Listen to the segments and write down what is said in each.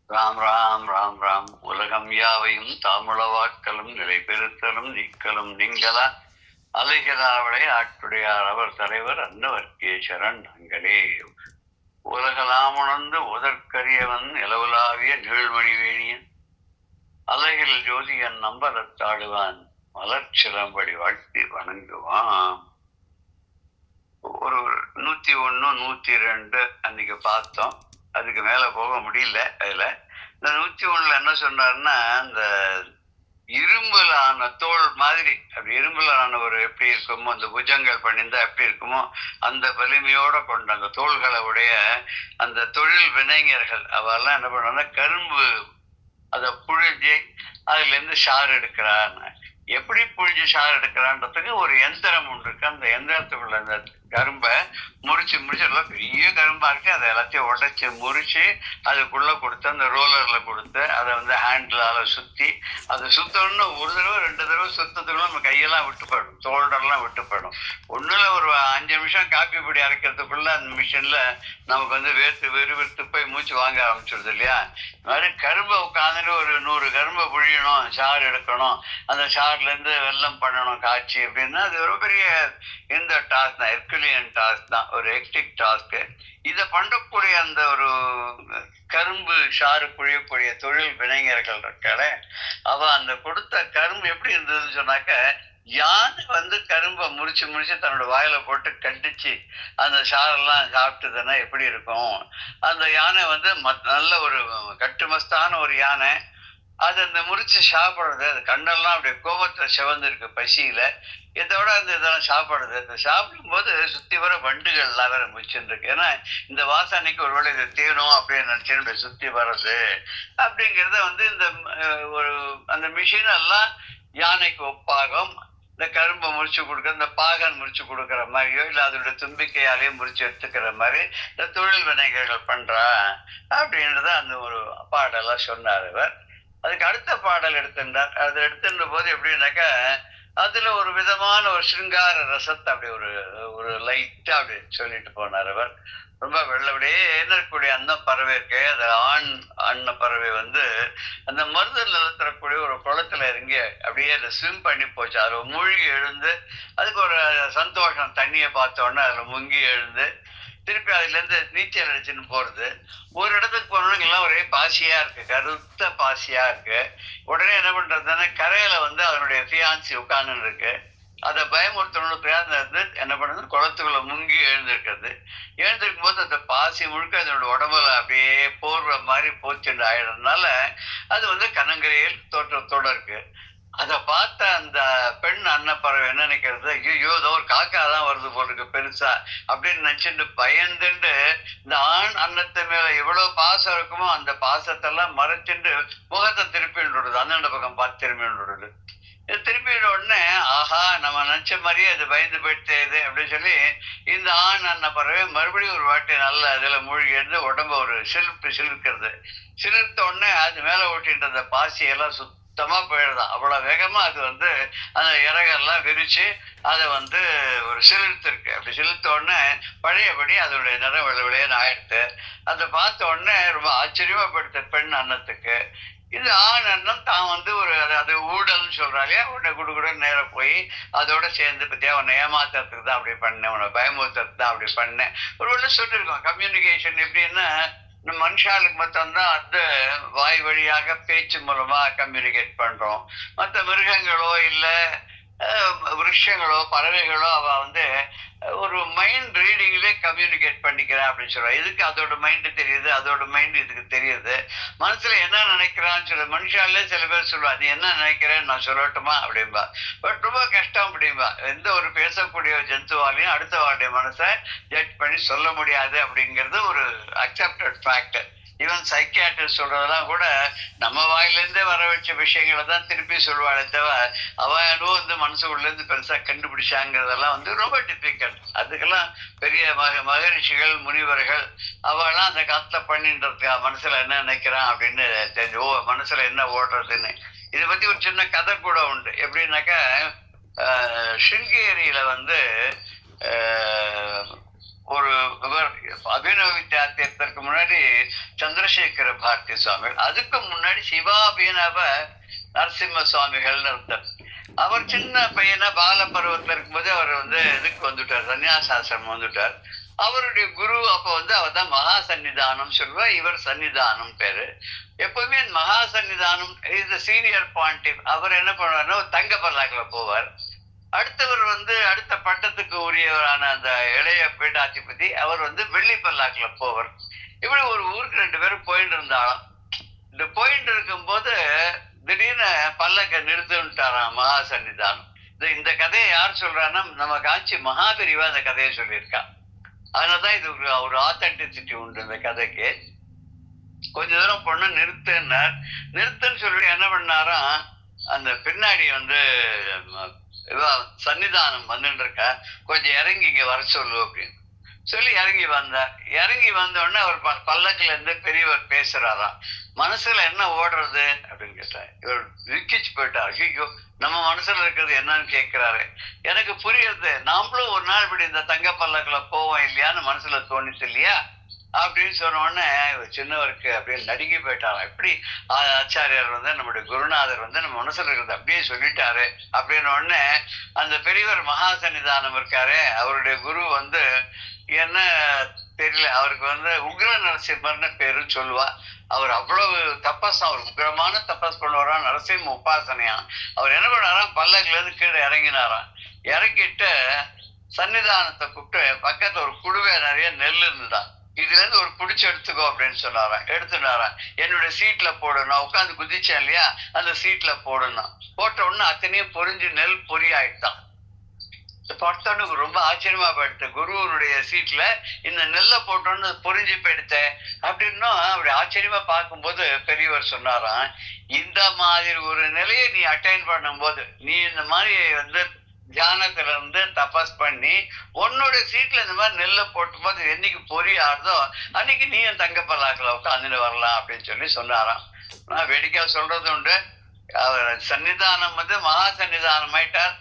ராம் ராம் ராம் ராம் உலகம் யாவையும் தாமுளவாக்கலும் நிலை பெருத்தலும் நீக்கலும் நீங்களா அலைகளாவளை ஆட்டுடையார் அவர் தலைவர் அன்னவர்க்கே சரண் நாங்களே உலகலாம் உணர்ந்து உதற்கரியவன் நிலவுலாவிய நீழ்மணி வேணியன் அலைகள் ஜோதியன் நம்பலத்தாடுவான் மலர்ச்சிலம்படி வாழ்த்தி வணங்குவான் ஒரு நூத்தி ஒண்ணு நூத்தி ரெண்டு அன்னைக்கு பார்த்தோம் அதுக்கு மேல போக முடியல அதுல இந்த நூத்தி ஒண்ணுல என்ன சொன்னாருன்னா இந்த இரும்புல ஆன தோல் மாதிரி அப்படி இரும்புல ஆன ஒரு எப்படி இருக்குமோ அந்த புஜங்கள் பண்ணியிருந்தா எப்படி இருக்குமோ அந்த வலிமையோட கொண்ட அந்த தோள்களை உடைய அந்த தொழில் வினைஞர்கள் அவெல்லாம் என்ன பண்ணுவாங்கன்னா கரும்பு அதை புழிஞ்சு அதுல இருந்து சாறு எடுக்கிறான்னு எப்படி புழிஞ்சு சாறு எடுக்கிறான்றதுக்கு ஒரு எந்திரம் ஒன்று இருக்கு அந்த எந்திரத்துக்குள்ள அந்த கரும்பை முறிச்சு முறிச்சு எல்லாம் பெரிய கரும்பா இருக்கு அதை எல்லாத்தையும் உடைச்சு முறிச்சு அதுக்குள்ள கொடுத்து அந்த ரோலர்ல கொடுத்து அதை வந்து ஹேண்டிலால சுத்தி அதை சுத்தணும்னு ஒரு தடவை ரெண்டு தடவை சுத்தத்துக்குள்ள நம்ம கையெல்லாம் விட்டு போயிடும் தோல்டெல்லாம் விட்டு போயிடும் ஒண்ணுல ஒரு அஞ்சு நிமிஷம் காப்பி பொடி அரைக்கிறதுக்குள்ள அந்த மிஷின்ல நமக்கு வந்து வேர்த்து வெறுவிறுத்து போய் மூச்சு வாங்க ஆரம்பிச்சிருது இல்லையா இந்த மாதிரி கரும்பை உட்காந்துட்டு ஒரு நூறு கரும்பை புழியணும் சாறு எடுக்கணும் அந்த சாறுல இருந்து வெல்லம் பண்ணணும் காய்ச்சி அப்படின்னா அது ஒரு பெரிய இந்த டாஸ்க் தான் எர்குலியன் டாஸ்க் தான் ஒரு ஹெக்டிக் டாஸ்க்கு இதை பண்ணக்கூடிய அந்த ஒரு கரும்பு சாறு புழியக்கூடிய தொழில் வினைஞர்கள் இருக்காள அவ அந்த கொடுத்த கரும்பு எப்படி இருந்ததுன்னு சொன்னாக்க யானை வந்து கரும்பை முறிச்சு முறிச்சு தன்னோட வாயில போட்டு கண்டிச்சு அந்த சாரெல்லாம் சாப்பிட்டதுன்னா எப்படி இருக்கும் அந்த யானை வந்து மத் நல்ல ஒரு கட்டுமஸ்தான ஒரு யானை அது அந்த முறிச்சு சாப்பிடுறது அது கண்ணெல்லாம் அப்படியே கோபத்துல சிவந்திருக்கு பசியில இதோட அந்த இதெல்லாம் சாப்பிடுறது இந்த சாப்பிடும்போது சுத்தி வர வண்டுகள் எல்லாம் வேற முச்சுன்னு இருக்கு ஏன்னா இந்த வாசனைக்கு ஒருவேளை இது தேனும் அப்படின்னு நினைச்சு சுத்தி வர்றது அப்படிங்கிறத வந்து இந்த அஹ், ஒரு அந்த மிஷின் எல்லாம் யானைக்கு ஒப்பாகும் இந்த கரும்பை முறிச்சு கொடுக்குற இந்த பாகன் முறிச்சு கொடுக்குற மாதிரியோ இல்லை அதோட தும்பிக்கையாலேயே முறிச்சு எடுத்துக்கிற மாதிரி இந்த தொழில் வினைகள் பண்றா அப்படின்றத அந்த ஒரு பாடெல்லாம் சொன்னார் இவர் அதுக்கு அடுத்த பாடல் எடுத்துட்டார் அது எடுத்துன்ற போது எப்படின்னாக்கா அதுல ஒரு விதமான ஒரு சிருங்கார ரசத்தை அப்படி ஒரு ஒரு லைட்டா அப்படி சொல்லிட்டு போனார் அவர் ரொம்ப வெள்ளபடியே இருக்கக்கூடிய அந்த பறவை இருக்கு அது ஆண் அன்ன பறவை வந்து அந்த மருதல் நிலத்தரக்கூடிய ஒரு குளத்துல இறங்கி அப்படியே அதை ஸ்விம் பண்ணி போச்சு அதுல மூழ்கி எழுந்து அதுக்கு ஒரு சந்தோஷம் தண்ணியை பார்த்த உடனே அதுல முங்கி எழுந்து திருப்பி அதுல இருந்து நீச்சல் அடிச்சுன்னு போறது ஒரு இடத்துக்கு போனோம்னா எல்லாம் ஒரே பாசியா இருக்கு கருத்த பாசியா இருக்கு உடனே என்ன பண்றதுன்னா கரையில வந்து அதனுடைய ஃபியான்சி உட்கார்ந்து இருக்கு அதை பயமுறுத்தணும்னு அந்த வந்து என்ன பண்ணுது குளத்துக்குள்ள முங்கி எழுந்திருக்கிறது எழுந்திருக்கும் போது அந்த பாசி முழுக்க அதனோட உடம்புல அப்படியே போர்வ மாதிரி போச்சுண்டு ஆயிடுறதுனால அது வந்து கனங்கரையில் தோற்றத்தோட இருக்கு அதை பார்த்த அந்த பெண் அன்னப்பறவை என்ன நினைக்கிறது ஐயோ ஏதோ ஒரு காக்கா தான் வருது போல இருக்கு பெருசா அப்படின்னு நினைச்சிட்டு பயந்துட்டு இந்த ஆண் அன்னத்து மேல எவ்வளவு பாசம் இருக்குமோ அந்த பாசத்தெல்லாம் மறைச்சிட்டு முகத்தை திருப்பி விடுறது அண்ணன் பக்கம் பார்த்து திரும்பி விடுறது இது திருப்பிட உடனே ஆஹா நம்ம நினைச்ச மாதிரியே அது பயந்து போயிட்டு இது அப்படின்னு சொல்லி இந்த ஆண் அன்ன பறவை மறுபடியும் ஒரு வாட்டி நல்ல இதுல மூழ்கி இருந்து உடம்ப ஒரு சிலிர்ப்பு சிலிர்க்கிறது சிலிர்த்த உடனே அது மேல ஓட்டிட்டு அந்த பாசியெல்லாம் சுத்தமா போயிடுதான் அவ்வளவு வேகமா அது வந்து அந்த இறகெல்லாம் விரிச்சு அதை வந்து ஒரு சிலிர்த்திருக்கு அப்படி சிலிர்த்த உடனே பழையபடி அதனுடைய நிறம் வெள்ள விளையன்னு ஆயிடுத்து அதை பார்த்த உடனே ரொம்ப ஆச்சரியமா படுத்த பெண் அன்னத்துக்கு இது ஆண் அண்ணன் தான் வந்து ஒரு அது அது ஊழல்னு சொல்றாங்க உடனே குடுக்குட நேரம் போய் அதோட சேர்ந்து பத்தியா உன்னை ஏமாத்துறதுக்கு தான் அப்படி பண்ணேன் உன்னை பயமுறுத்துறதுக்கு தான் அப்படி பண்ணேன் ஒரு வேளை சொல்லியிருக்கோம் கம்யூனிகேஷன் எப்படின்னா நம்ம மனுஷாளுக்கு மட்டும்தான் அந்த வாய் வழியாக பேச்சு மூலமா கம்யூனிகேட் பண்றோம் மற்ற மிருகங்களோ இல்லை விருஷங்களோ பறவைகளோ அவ வந்து ஒரு மைண்ட் ரீடிங்லேயே கம்யூனிகேட் பண்ணிக்கிறேன் அப்படின்னு சொல்றா இதுக்கு அதோட மைண்டு தெரியுது அதோட மைண்டு இதுக்கு தெரியுது மனசுல என்ன நினைக்கிறான்னு சொல்ல மனுஷாலே சில பேர் சொல்லுவா நீ என்ன நினைக்கிறேன்னு நான் சொல்லட்டுமா அப்படின்பா பட் ரொம்ப கஷ்டம் அப்படின்பா எந்த ஒரு பேசக்கூடிய ஜந்துவாலையும் அடுத்த வாருடைய மனசை ஜட்ஜ் பண்ணி சொல்ல முடியாது அப்படிங்கிறது ஒரு அக்செப்டட் ஃபேக்ட் ஈவன் சைக்கியாட்ரிஸ்ட் சொல்றதெல்லாம் கூட நம்ம வாயிலேருந்தே வர வச்ச விஷயங்களை தான் திருப்பி சொல்லுவாளே தவிர அவனும் வந்து மனசுக்குள்ள இருந்து பெருசா கண்டுபிடிச்சாங்கிறதெல்லாம் வந்து ரொம்ப டிஃபிகல்ட் அதுக்கெல்லாம் பெரிய மக மகரிஷிகள் முனிவர்கள் அவெல்லாம் அந்த காலத்துல பண்ணிட்டு மனசுல என்ன நினைக்கிறான் அப்படின்னு தெரிஞ்சு ஓ மனசுல என்ன ஓடுறதுன்னு இதை பத்தி ஒரு சின்ன கதை கூட உண்டு எப்படின்னாக்கா ஆஹ், சிருங்கேரியில வந்து ஆஹ், ஒரு இவர் அபினவ வித்யார்த்தத்திற்கு முன்னாடி சந்திரசேகர பாரதி சுவாமிகள் அதுக்கு முன்னாடி சிவாபினவ நரசிம்ம சுவாமிகள்னு இருந்தார் அவர் சின்ன பையனா பால பருவத்துல இருக்கும்போது அவர் வந்து இதுக்கு வந்துட்டார் சன்னியாசாசிரமம் வந்துட்டார் அவருடைய குரு அப்ப வந்து அவர் தான் மகா சன்னிதானம் சொல்லுவா இவர் சன்னிதானம் பேரு எப்பவுமே மகா சன்னிதானம் இஸ் சீனியர் பாயிண்ட் அவர் என்ன பண்ணுவார்னா ஒரு தங்க பல்லாக்குல போவார் அடுத்தவர் வந்து அடுத்த பட்டத்துக்கு உரியவரான அந்த இளைய பீடாதிபதி அவர் வந்து வெள்ளி பல்லாக்குல போவார் இப்படி ஒரு ஊருக்கு ரெண்டு பேரும் போயிட்டு இருந்தாலும் இந்த போயிட்டு இருக்கும்போது திடீர்னு பல்லக்க நிறுத்திட்டாராம் மகா சன்னிதானம் இது இந்த கதையை யார் சொல்றான்னா நம்ம காஞ்சி மகாபெரிவா இந்த கதையை சொல்லியிருக்கா அதனாலதான் இது ஒரு ஒரு ஆத்தென்டிசிட்டி உண்டு இந்த கதைக்கு கொஞ்ச தூரம் பொண்ணு நிறுத்துனார் நிறுத்துன்னு சொல்லி என்ன பண்ணாராம் அந்த பின்னாடி வந்து ம, இவ சன்னிதானம் வந்துட்டு இருக்கா கொஞ்சம் இறங்கி இங்க வர சொல்லு அப்படின்னு சொல்லி இறங்கி வந்தார் இறங்கி வந்த உடனே அவர் ப- பல்லக்குல இருந்து பெரியவர் பேசுறாராம் மனசுல என்ன ஓடுறது அப்படின்னு கேட்டார் இவர் விக்கிச்சு போயிட்டார் ஐயோ நம்ம மனசுல இருக்கிறது என்னன்னு கேட்கிறாரு எனக்கு புரியுது நாமளும் ஒரு நாள் இப்படி இந்த தங்க பல்லக்குல போவோம் இல்லையான்னு மனசுல தோணுச்சு இல்லையா அப்படின்னு சொன்ன உடனே இவர் சின்னவருக்கு அப்படியே நடுங்கி போயிட்டாராம் எப்படி ஆ- ஆச்சாரியார் வந்து நம்முடைய குருநாதர் வந்து நம்ம மனசுல இருக்கிறது அப்படியே சொல்லிட்டாரு அப்படின்னு உடனே அந்த பெரியவர் மகா சன்னிதானம் இருக்காரு அவருடைய குரு வந்து என்ன தெரியல அவருக்கு வந்து உக்ர நரசிம்மர்னு பேரு சொல்லுவா அவர் அவ்வளவு தபஸ் அவர் உக்ரமான தபஸ் பண்ணுவாரா நரசிம்ம உபாசனையா அவர் என்ன பண்ணாராம் பல்லக்குல இருந்து கீழே இறங்கினாராம் இறங்கிட்டு சன்னிதானத்தை கூப்பிட்டு பக்கத்துல ஒரு குடுவை நிறைய நெல் இருந்துதான் இதுல இருந்து ஒரு பிடிச்சு எடுத்துக்கோ அப்படின்னு சொன்னாராம் எடுத்துனாராம் என்னுடைய சீட்ல போடு நான் உட்காந்து குதிச்சேன் இல்லையா அந்த சீட்ல போடணும் போட்ட உடனே அத்தனையும் பொரிஞ்சு நெல் பொறி ஆயிட்டான் பார்த்தோன்னு ரொம்ப ஆச்சரியமா போயிடுத்து குருவனுடைய சீட்ல இந்த நெல்லை போட்டோன்னு பொறிஞ்சு போயிடுத்த அப்படின்னும் அப்படி ஆச்சரியமா பார்க்கும்போது பெரியவர் சொன்னாராம் இந்த மாதிரி ஒரு நிலையை நீ அட்டைன் பண்ணும்போது நீ இந்த மாதிரி வந்து தியானத்துல இருந்து தபஸ் பண்ணி உன்னோட சீட்ல இந்த மாதிரி நெல்லை போட்டும் போது என்னைக்கு பொறி ஆறுதோ அன்னைக்கு நீயும் தங்க பல்லாக்கில் உட்காந்துட்டு வரலாம் அப்படின்னு சொல்லி சொன்னாராம் நான் வேடிக்கை சொல்றது உண்டு அவர் சன்னிதானம் வந்து மகா சன்னிதானம் ஆயிட்டார்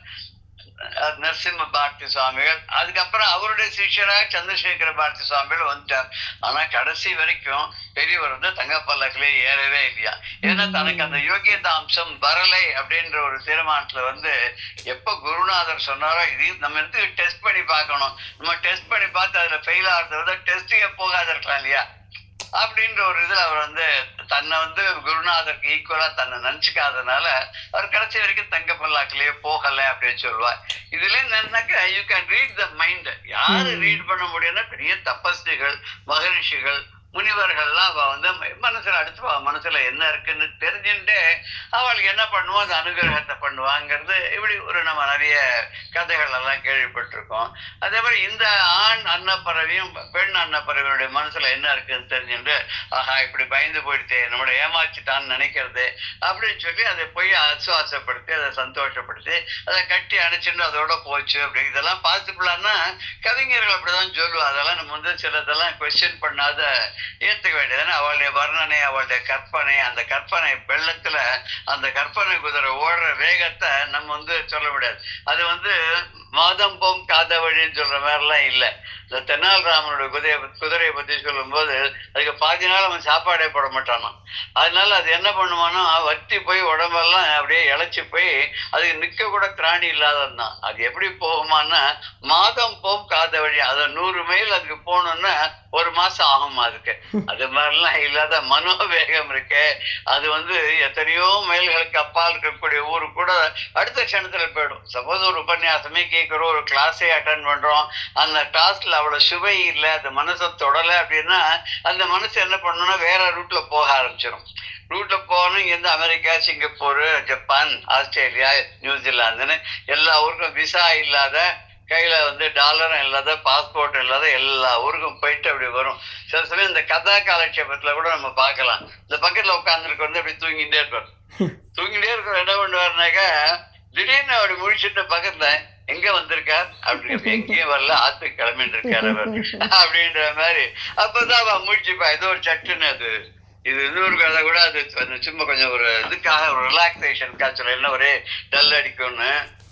அஹ் நரசிம்ம பாரதி சுவாமிகள் அதுக்கப்புறம் அவருடைய சிஷ்யராக சந்திரசேகர பாரதி சுவாமிகள் வந்துட்டார் ஆனா கடைசி வரைக்கும் பெரியவர் வந்து தங்க பல்லக்கிலே ஏறவே இல்லையா ஏன்னா தனக்கு அந்த யோகியதா அம்சம் வரலை அப்படின்ற ஒரு தீர்மானத்துல வந்து எப்ப குருநாதர் சொன்னாரோ இதையும் நம்ம எடுத்து டெஸ்ட் பண்ணி பார்க்கணும் நம்ம டெஸ்ட் பண்ணி பார்த்து அதுல ஃபெயில் ஆகிறத விட டெஸ்ட்டுக்கே போகாத இருக்கலாம் இல்லையா அப்படின்ற ஒரு இதுல அவர் வந்து தன்னை வந்து குருநாதருக்கு ஈக்குவலா தன்னை நினைச்சுக்காதனால அவர் கடைசி வரைக்கும் தங்க பல்லாக்கிலேயே போகல அப்படின்னு சொல்லுவார் இதுல என்னன்னாக்கா you can read the mind யாரு ம். ரீட் பண்ண முடியும்னா பெரிய தபஸ்விகள் மகரிஷிகள் முனிவர்கள்லாம் அவ வந்து மனசுல அடுத்து அவ மனசுல என்ன இருக்குன்னு தெரிஞ்சுட்டு அவளுக்கு என்ன பண்ணுவோம் அந்த அனுகிரகத்தை பண்ணுவாங்கிறது இப்படி ஒரு நம்ம நிறைய கதைகள் எல்லாம் கேள்விப்பட்டிருக்கோம் அதே மாதிரி இந்த ஆண் அன்னப்பறவையும் பெண் அன்னப்பறவையுடைய மனசுல என்ன இருக்குன்னு தெரிஞ்சுட்டு ஆஹா இப்படி பயந்து போயிடுச்சே நம்மளை ஏமாச்சிட்டான்னு நினைக்கிறது அப்படின்னு சொல்லி அதை போய் ஆசுவாசப்படுத்தி அதை சந்தோஷப்படுத்தி அதை கட்டி அணைச்சிட்டு அதோட போச்சு அப்படி இதெல்லாம் பாசிபிளான்னா கவிஞர்கள் அப்படிதான் சொல்லுவா அதெல்லாம் நம்ம வந்து சிலதெல்லாம் கொஸ்டின் பண்ணாத ஏத்துக்க வேண்டியதுன்னு அவளுடைய வர்ணனை அவளுடைய கற்பனை அந்த கற்பனை வெள்ளத்துல அந்த கற்பனை குதிரை ஓடுற வேகத்தை நம்ம வந்து சொல்ல முடியாது அது வந்து மாதம் போம் காத வழின்னு சொல்ற மாதிரிலாம் இல்லை இந்த தென்னாலிராமனுடைய குதிரை குதிரையை பத்தி சொல்லும்போது அதுக்கு பாதி நாள் அவன் சாப்பாடே போட மாட்டானாம் அதனால அது என்ன பண்ணுவானா வத்தி போய் உடம்பெல்லாம் அப்படியே இழைச்சி போய் அதுக்கு நிக்க கூட திராணி இல்லாததான் அது எப்படி போகுமான்னா மாதம் போம் காத வழி அதை நூறு மைல் அதுக்கு போகணும்னா ஒரு மாசம் ஆகுமா அதுக்கு அது மாதிரிலாம் இல்லாத மனோவேகம் இருக்கு அது வந்து எத்தனையோ மைல்களுக்கு அப்பால் இருக்கக்கூடிய ஊரு கூட அடுத்த க்ஷணத்துல போயிடும் சப்போஸ் ஒரு உபன்யாசமே கேட்கிறோம் ஒரு கிளாஸே அட்டன் பண்றோம் அந்த கிளாஸ்ல அவ்வளவு சுவை இல்லை அந்த மனசை தொடலை அப்படின்னா அந்த மனசு என்ன பண்ணணும்னா வேற ரூட்ல போக ஆரம்பிச்சிடும் ரூட்ல போகணும் இங்கேருந்து அமெரிக்கா சிங்கப்பூர் ஜப்பான் ஆஸ்திரேலியா நியூசிலாந்துன்னு எல்லா ஊருக்கும் விசா இல்லாத கையில வந்து டாலரும் இல்லாத பாஸ்போர்ட் இல்லாத எல்லா ஊருக்கும் போயிட்டு அப்படி வரும் சில சமயம் இந்த கதா காலட்சேபத்துல கூட நம்ம பார்க்கலாம் இந்த பக்கத்துல உட்காந்துருக்கு வந்து அப்படி தூங்கிட்டே இருப்பார் தூங்கிட்டே இருக்கிற என்ன பண்ணுவாருனாக்கா திடீர்னு அப்படி முழிச்சிட்டு பக்கத்துல எங்க வந்திருக்கார் அப்படி எங்கேயும் வரல ஆத்துக்கு கிளம்பிட்டு இருக்காரு அவர் அப்படின்ற மாதிரி அப்பதான் அவன் முழிச்சுப்பா ஏதோ ஒரு சட்டுன்னு அது இது இன்னொரு கதை கூட அது அந்த சும்மா கொஞ்சம் ஒரு இதுக்காக ஒரு ரிலாக்ஸேஷனுக்காக சொல்ல என்ன ஒரே டல் அடிக்கும்னு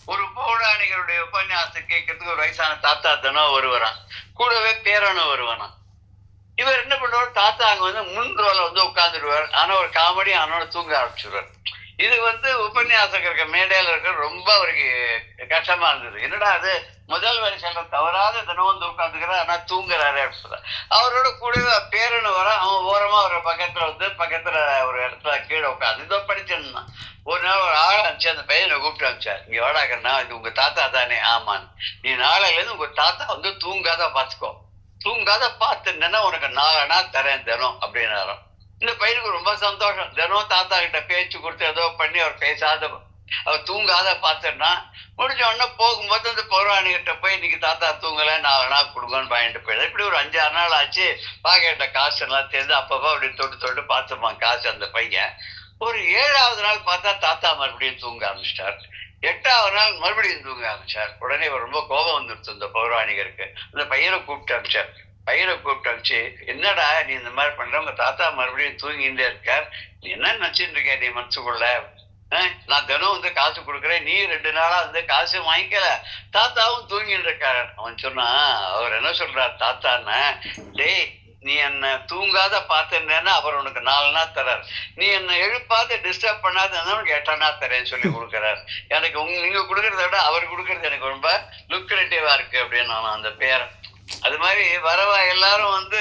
ஒரு பௌராணிகருடைய உபன்யாசம் கேட்கறதுக்கு ஒரு வயசான தாத்தா தினம் வருவரான் கூடவே பேரனும் வருவானாம் இவர் என்ன பண்ணுவார் தாத்தா அங்க வந்து முன் ரோல வந்து உட்கார்ந்துருவார் ஆனா ஒரு காமெடி அவனோட தூங்க ஆரம்பிச்சிருவார் இது வந்து உபன்யாசம் இருக்க மேடையில இருக்க ரொம்ப அவருக்கு கஷ்டமா இருந்தது என்னடா அது முதல் வரிசையில தவறாத தினம் வந்து உட்காந்துக்கிறார் ஆனா தூங்குறாரு அப்படின்னு சொல்றார். அவரோட கூடவே பேரனு வர அவன் ஓரமா ஒரு பக்கத்துல வந்து பக்கத்துல ஒரு இடத்துல கீழே உட்காந்து இதோ படிச்சிருந்தான் ஒரு நாள் ஒரு ஆள் அனுப்பிச்சு அந்த பையனை கூப்பிட்டு அனுப்பிச்சார் இங்க வாடாக்கண்ணா இது உங்க தாத்தா தானே ஆமான்னு நீ நாளையில இருந்து உங்க தாத்தா வந்து தூங்காத பாத்துக்கோ தூங்காத பார்த்துட்டேன்னா உனக்கு நாலனா தரேன் தினம் அப்படின்னாராம் இந்த பையனுக்கு ரொம்ப சந்தோஷம் தினம் தாத்தா கிட்ட பேச்சு கொடுத்து ஏதோ பண்ணி அவர் பேசாத அவர் தூங்காத பார்த்துன்னா முடிஞ்ச உடனே போகும்போது அந்த பௌராணிகிட்ட போய் இன்னைக்கு தாத்தா தூங்கல நாலனா கொடுங்கன்னு வாங்கிட்டு போயிடுது இப்படி ஒரு அஞ்சாறு நாள் ஆச்சு பாக்கெட்ட காசு எல்லாம் தெரிஞ்சு அப்பப்போ அப்படி தொட்டு தொட்டு பார்த்துப்பான் காசு அந்த பையன் ஒரு ஏழாவது நாள் பார்த்தா தாத்தா மறுபடியும் தூங்க ஆரம்பிச்சிட்டார் எட்டாவது நாள் மறுபடியும் தூங்க ஆரம்பிச்சார் உடனே இவர் ரொம்ப கோபம் வந்துருச்சு இந்த பௌராணிகருக்கு அந்த பையனை கூப்பிட்டு அனுப்பிச்சார் பையனை கூப்பிட்டு அனுப்பிச்சு என்னடா நீ இந்த மாதிரி பண்ற உங்க தாத்தா மறுபடியும் தூங்கிட்டே இருக்கார் நீ என்ன நினைச்சிட்டு இருக்க நீ மனசுக்குள்ள அஹ், நான் தினம் வந்து காசு கொடுக்குறேன் நீ ரெண்டு நாளா வந்து காசு வாங்கிக்கல தாத்தாவும் தூங்கிட்டு இருக்காரு அவன் சொன்னான் அவர் என்ன சொல்றார் தாத்தான்னு டேய் நீ என்ன தூங்காத பார்த்துட்டேன்னா அவர் உனக்கு நாலு நாள் தரார் நீ என்ன எழுப்பாத டிஸ்டர்ப் பண்ணாத உனக்கு எட்டனா தரேன்னு சொல்லி கொடுக்குறாரு எனக்கு உங்க நீங்க கொடுக்கறத விட அவர் கொடுக்கறது எனக்கு ரொம்ப லுக்ரேட்டிவா இருக்கு அப்படின்னு நான் அந்த பேரை அது மாதிரி வரவா எல்லாரும் வந்து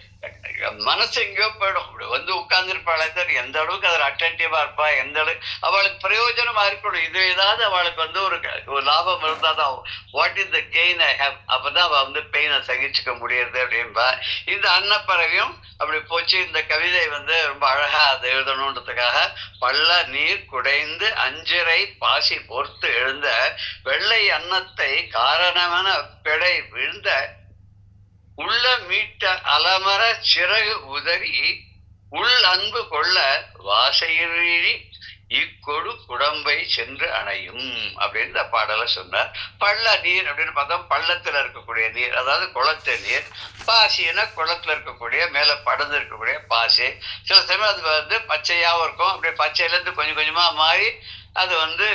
மனசு எங்கேயோ போயிடும் இப்படி வந்து உட்கார்ந்துருப்பாளே சார் எந்த அளவுக்கு அதில் அட்டன்டிவா இருப்பா எந்த அளவுக்கு அவளுக்கு பிரயோஜனமா இருக்கணும் இது ஏதாவது அவளுக்கு வந்து ஒரு க- ஒரு லாபம் இருந்தாதான் what is the gain I have அப்பதான் அவ வந்து பெயினை சகிச்சுக்க முடியுது அப்படின்பா இந்த அன்னப்பறவையும் அப்படி போச்சு இந்த கவிதை வந்து ரொம்ப அழகா அதை எழுதணுன்றதுக்காக பள்ள நீர் குடைந்து அஞ்சிரை பாசி பொறுத்து எழுந்த வெள்ளை அன்னத்தை காரணமென பெடை விழுந்த உள்ள மீட்ட அலமர சிறகு உதறி உள் அன்பு கொள்ள வாசையிறி இக்கொடு குடம்பை சென்று அணையும் அப்படின்னு இந்த பாடலை சொன்னார் பள்ள நீர் அப்படின்னு பார்த்தா பள்ளத்துல இருக்கக்கூடிய நீர் அதாவது குளத்து நீர் பாசின்னா குளத்துல இருக்கக்கூடிய மேல படர்ந்து இருக்கக்கூடிய பாசி சில சமயம் அது வந்து பச்சையாவும் இருக்கும் அப்படியே பச்சையில இருந்து கொஞ்சம் கொஞ்சமா மாறி அது வந்து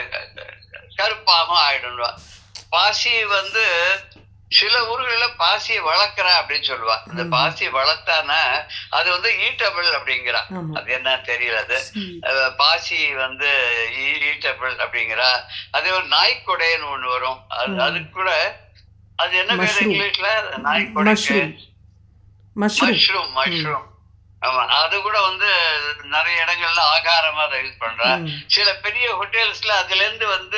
கருப்பாகவும் ஆயிடும்வா பாசி வந்து சில ஊர்கள்ல பாசியை வளர்க்குறா அப்படின்னு சொல்லுவா இந்த ஆமா. பாசி வளர்த்தானா அது வந்து ஈட்டபிள் அப்படிங்கிறா ஆமா அது என்ன தெரியல அது சரி. அஹ் பாசி வந்து ஈட்டபிள் அப்படிங்கிறா அதே ஒரு நாய்க்கொடைன்னு ஒண்ணு வரும் அது ம். அது கூட அது என்ன பேர் Mushroom. இங்கிலீஷ்ல நாய்க்கொடைக்கு மஷ்ரூம் மஷ்ரூம் மஷ்ரூம் மஷ்ரூம் ஆமா அது கூட வந்து நிறைய இடங்கள்ல ஆகாரமா அதை யூஸ் பண்றா ம். சில பெரிய ஹோட்டல்ஸ்ல அதுல இருந்து வந்து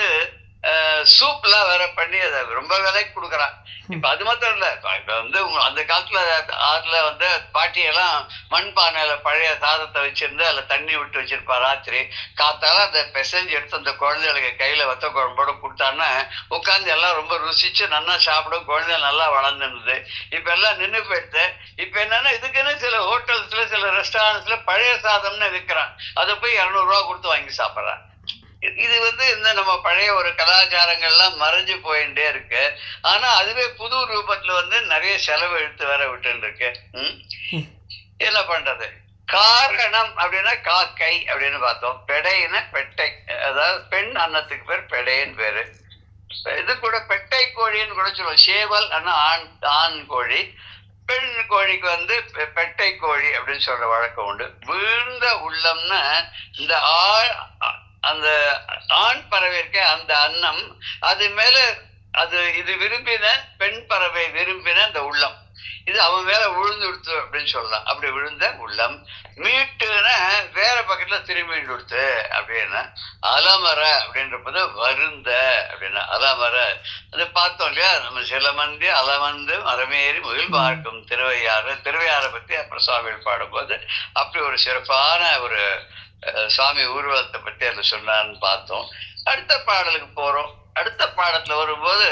சூப் எல்லாம் வேற பண்ணி அதை ரொம்ப விலைக்கு கொடுக்குறான் இப்ப அது மாத்திரம் இல்ல இப்ப இப்ப வந்து உங்க- அந்த காலத்துல ஆறுல வந்து பாட்டியெல்லாம் மண் பானையில பழைய சாதத்தை வச்சிருந்து அதுல தண்ணி விட்டு வச்சிருப்பா ராத்திரி காத்தால அந்த பெசஞ்சு எடுத்து அந்த குழந்தைகளுக்கு கையில வத்த குழம்போட கொடுத்தான்னா உட்கார்ந்து எல்லாம் ரொம்ப ருசிச்சு நல்லா சாப்பிடும் குழந்தை நல்லா வளர்ந்துருந்தது இப்ப எல்லாம் நின்னு போயிடுது இப்ப என்னன்னா இதுக்குன்னு சில ஹோட்டல்ஸ்ல சில ரெஸ்டாரண்ட்ஸ்ல பழைய சாதம்னு விற்கிறான் அதை போய் இருநூறு ரூபா கொடுத்து வாங்கி சாப்பிடுறான் இது- இது வந்து இந்த நம்ம பழைய ஒரு கலாச்சாரங்கள்லாம் மறைஞ்சு போயிட்டே இருக்கு ஆனா அதுவே புது ரூபத்துல வந்து நிறைய செலவு இழுத்து வேற விட்டு இருக்கு ம்? ம். என்ன பண்றது காரணம் அப்படின்னா காக்கை அப்படின்னு பார்த்தோம் பெடைன்னா பெட்டை அதாவது பெண் அன்னத்துக்கு பேர் பெடைன்னு பேரு இது கூட பெட்டை கோழின்னு கூட சொல்லுவோம் சேவல் ஆனா ஆண் ஆண் கோழி பெண் கோழிக்கு வந்து பெ- பெட்டை கோழி அப்படின்னு சொல்ற வழக்கம் உண்டு வீழ்ந்த உள்ளம்னா இந்த ஆ அ- அந்த ஆண் பறவை இருக்க அந்த அன்னம் அது மேல அது இது விரும்பின பெண் பறவை விரும்பின அந்த உள்ளம் இது அவன் மேல விழுந்து கொடுத்து அப்படின்னு சொல்லலாம் அப்படி விழுந்த உள்ளம் மீட்டுன வேற பக்கத்துல திரும்பி கொடுத்து அப்படின்னா அலமர அப்படின்றப்பது வருந்த அப்படின்னா அலமர அது பார்த்தோம் இல்லையா நம்ம சில மந்தி அலமந்து மரமேறி முகில் பார்க்கும் திருவையாறு திருவையாறை பத்தி அப்புறம் சுவாமிகள் பாடும்போது அப்படி ஒரு சிறப்பான ஒரு அஹ், சுவாமி ஊர்வலத்தை பத்தி அதுல சொன்னான்னு பார்த்தோம் அடுத்த பாடலுக்கு போறோம் அடுத்த பாடத்துல வரும்போது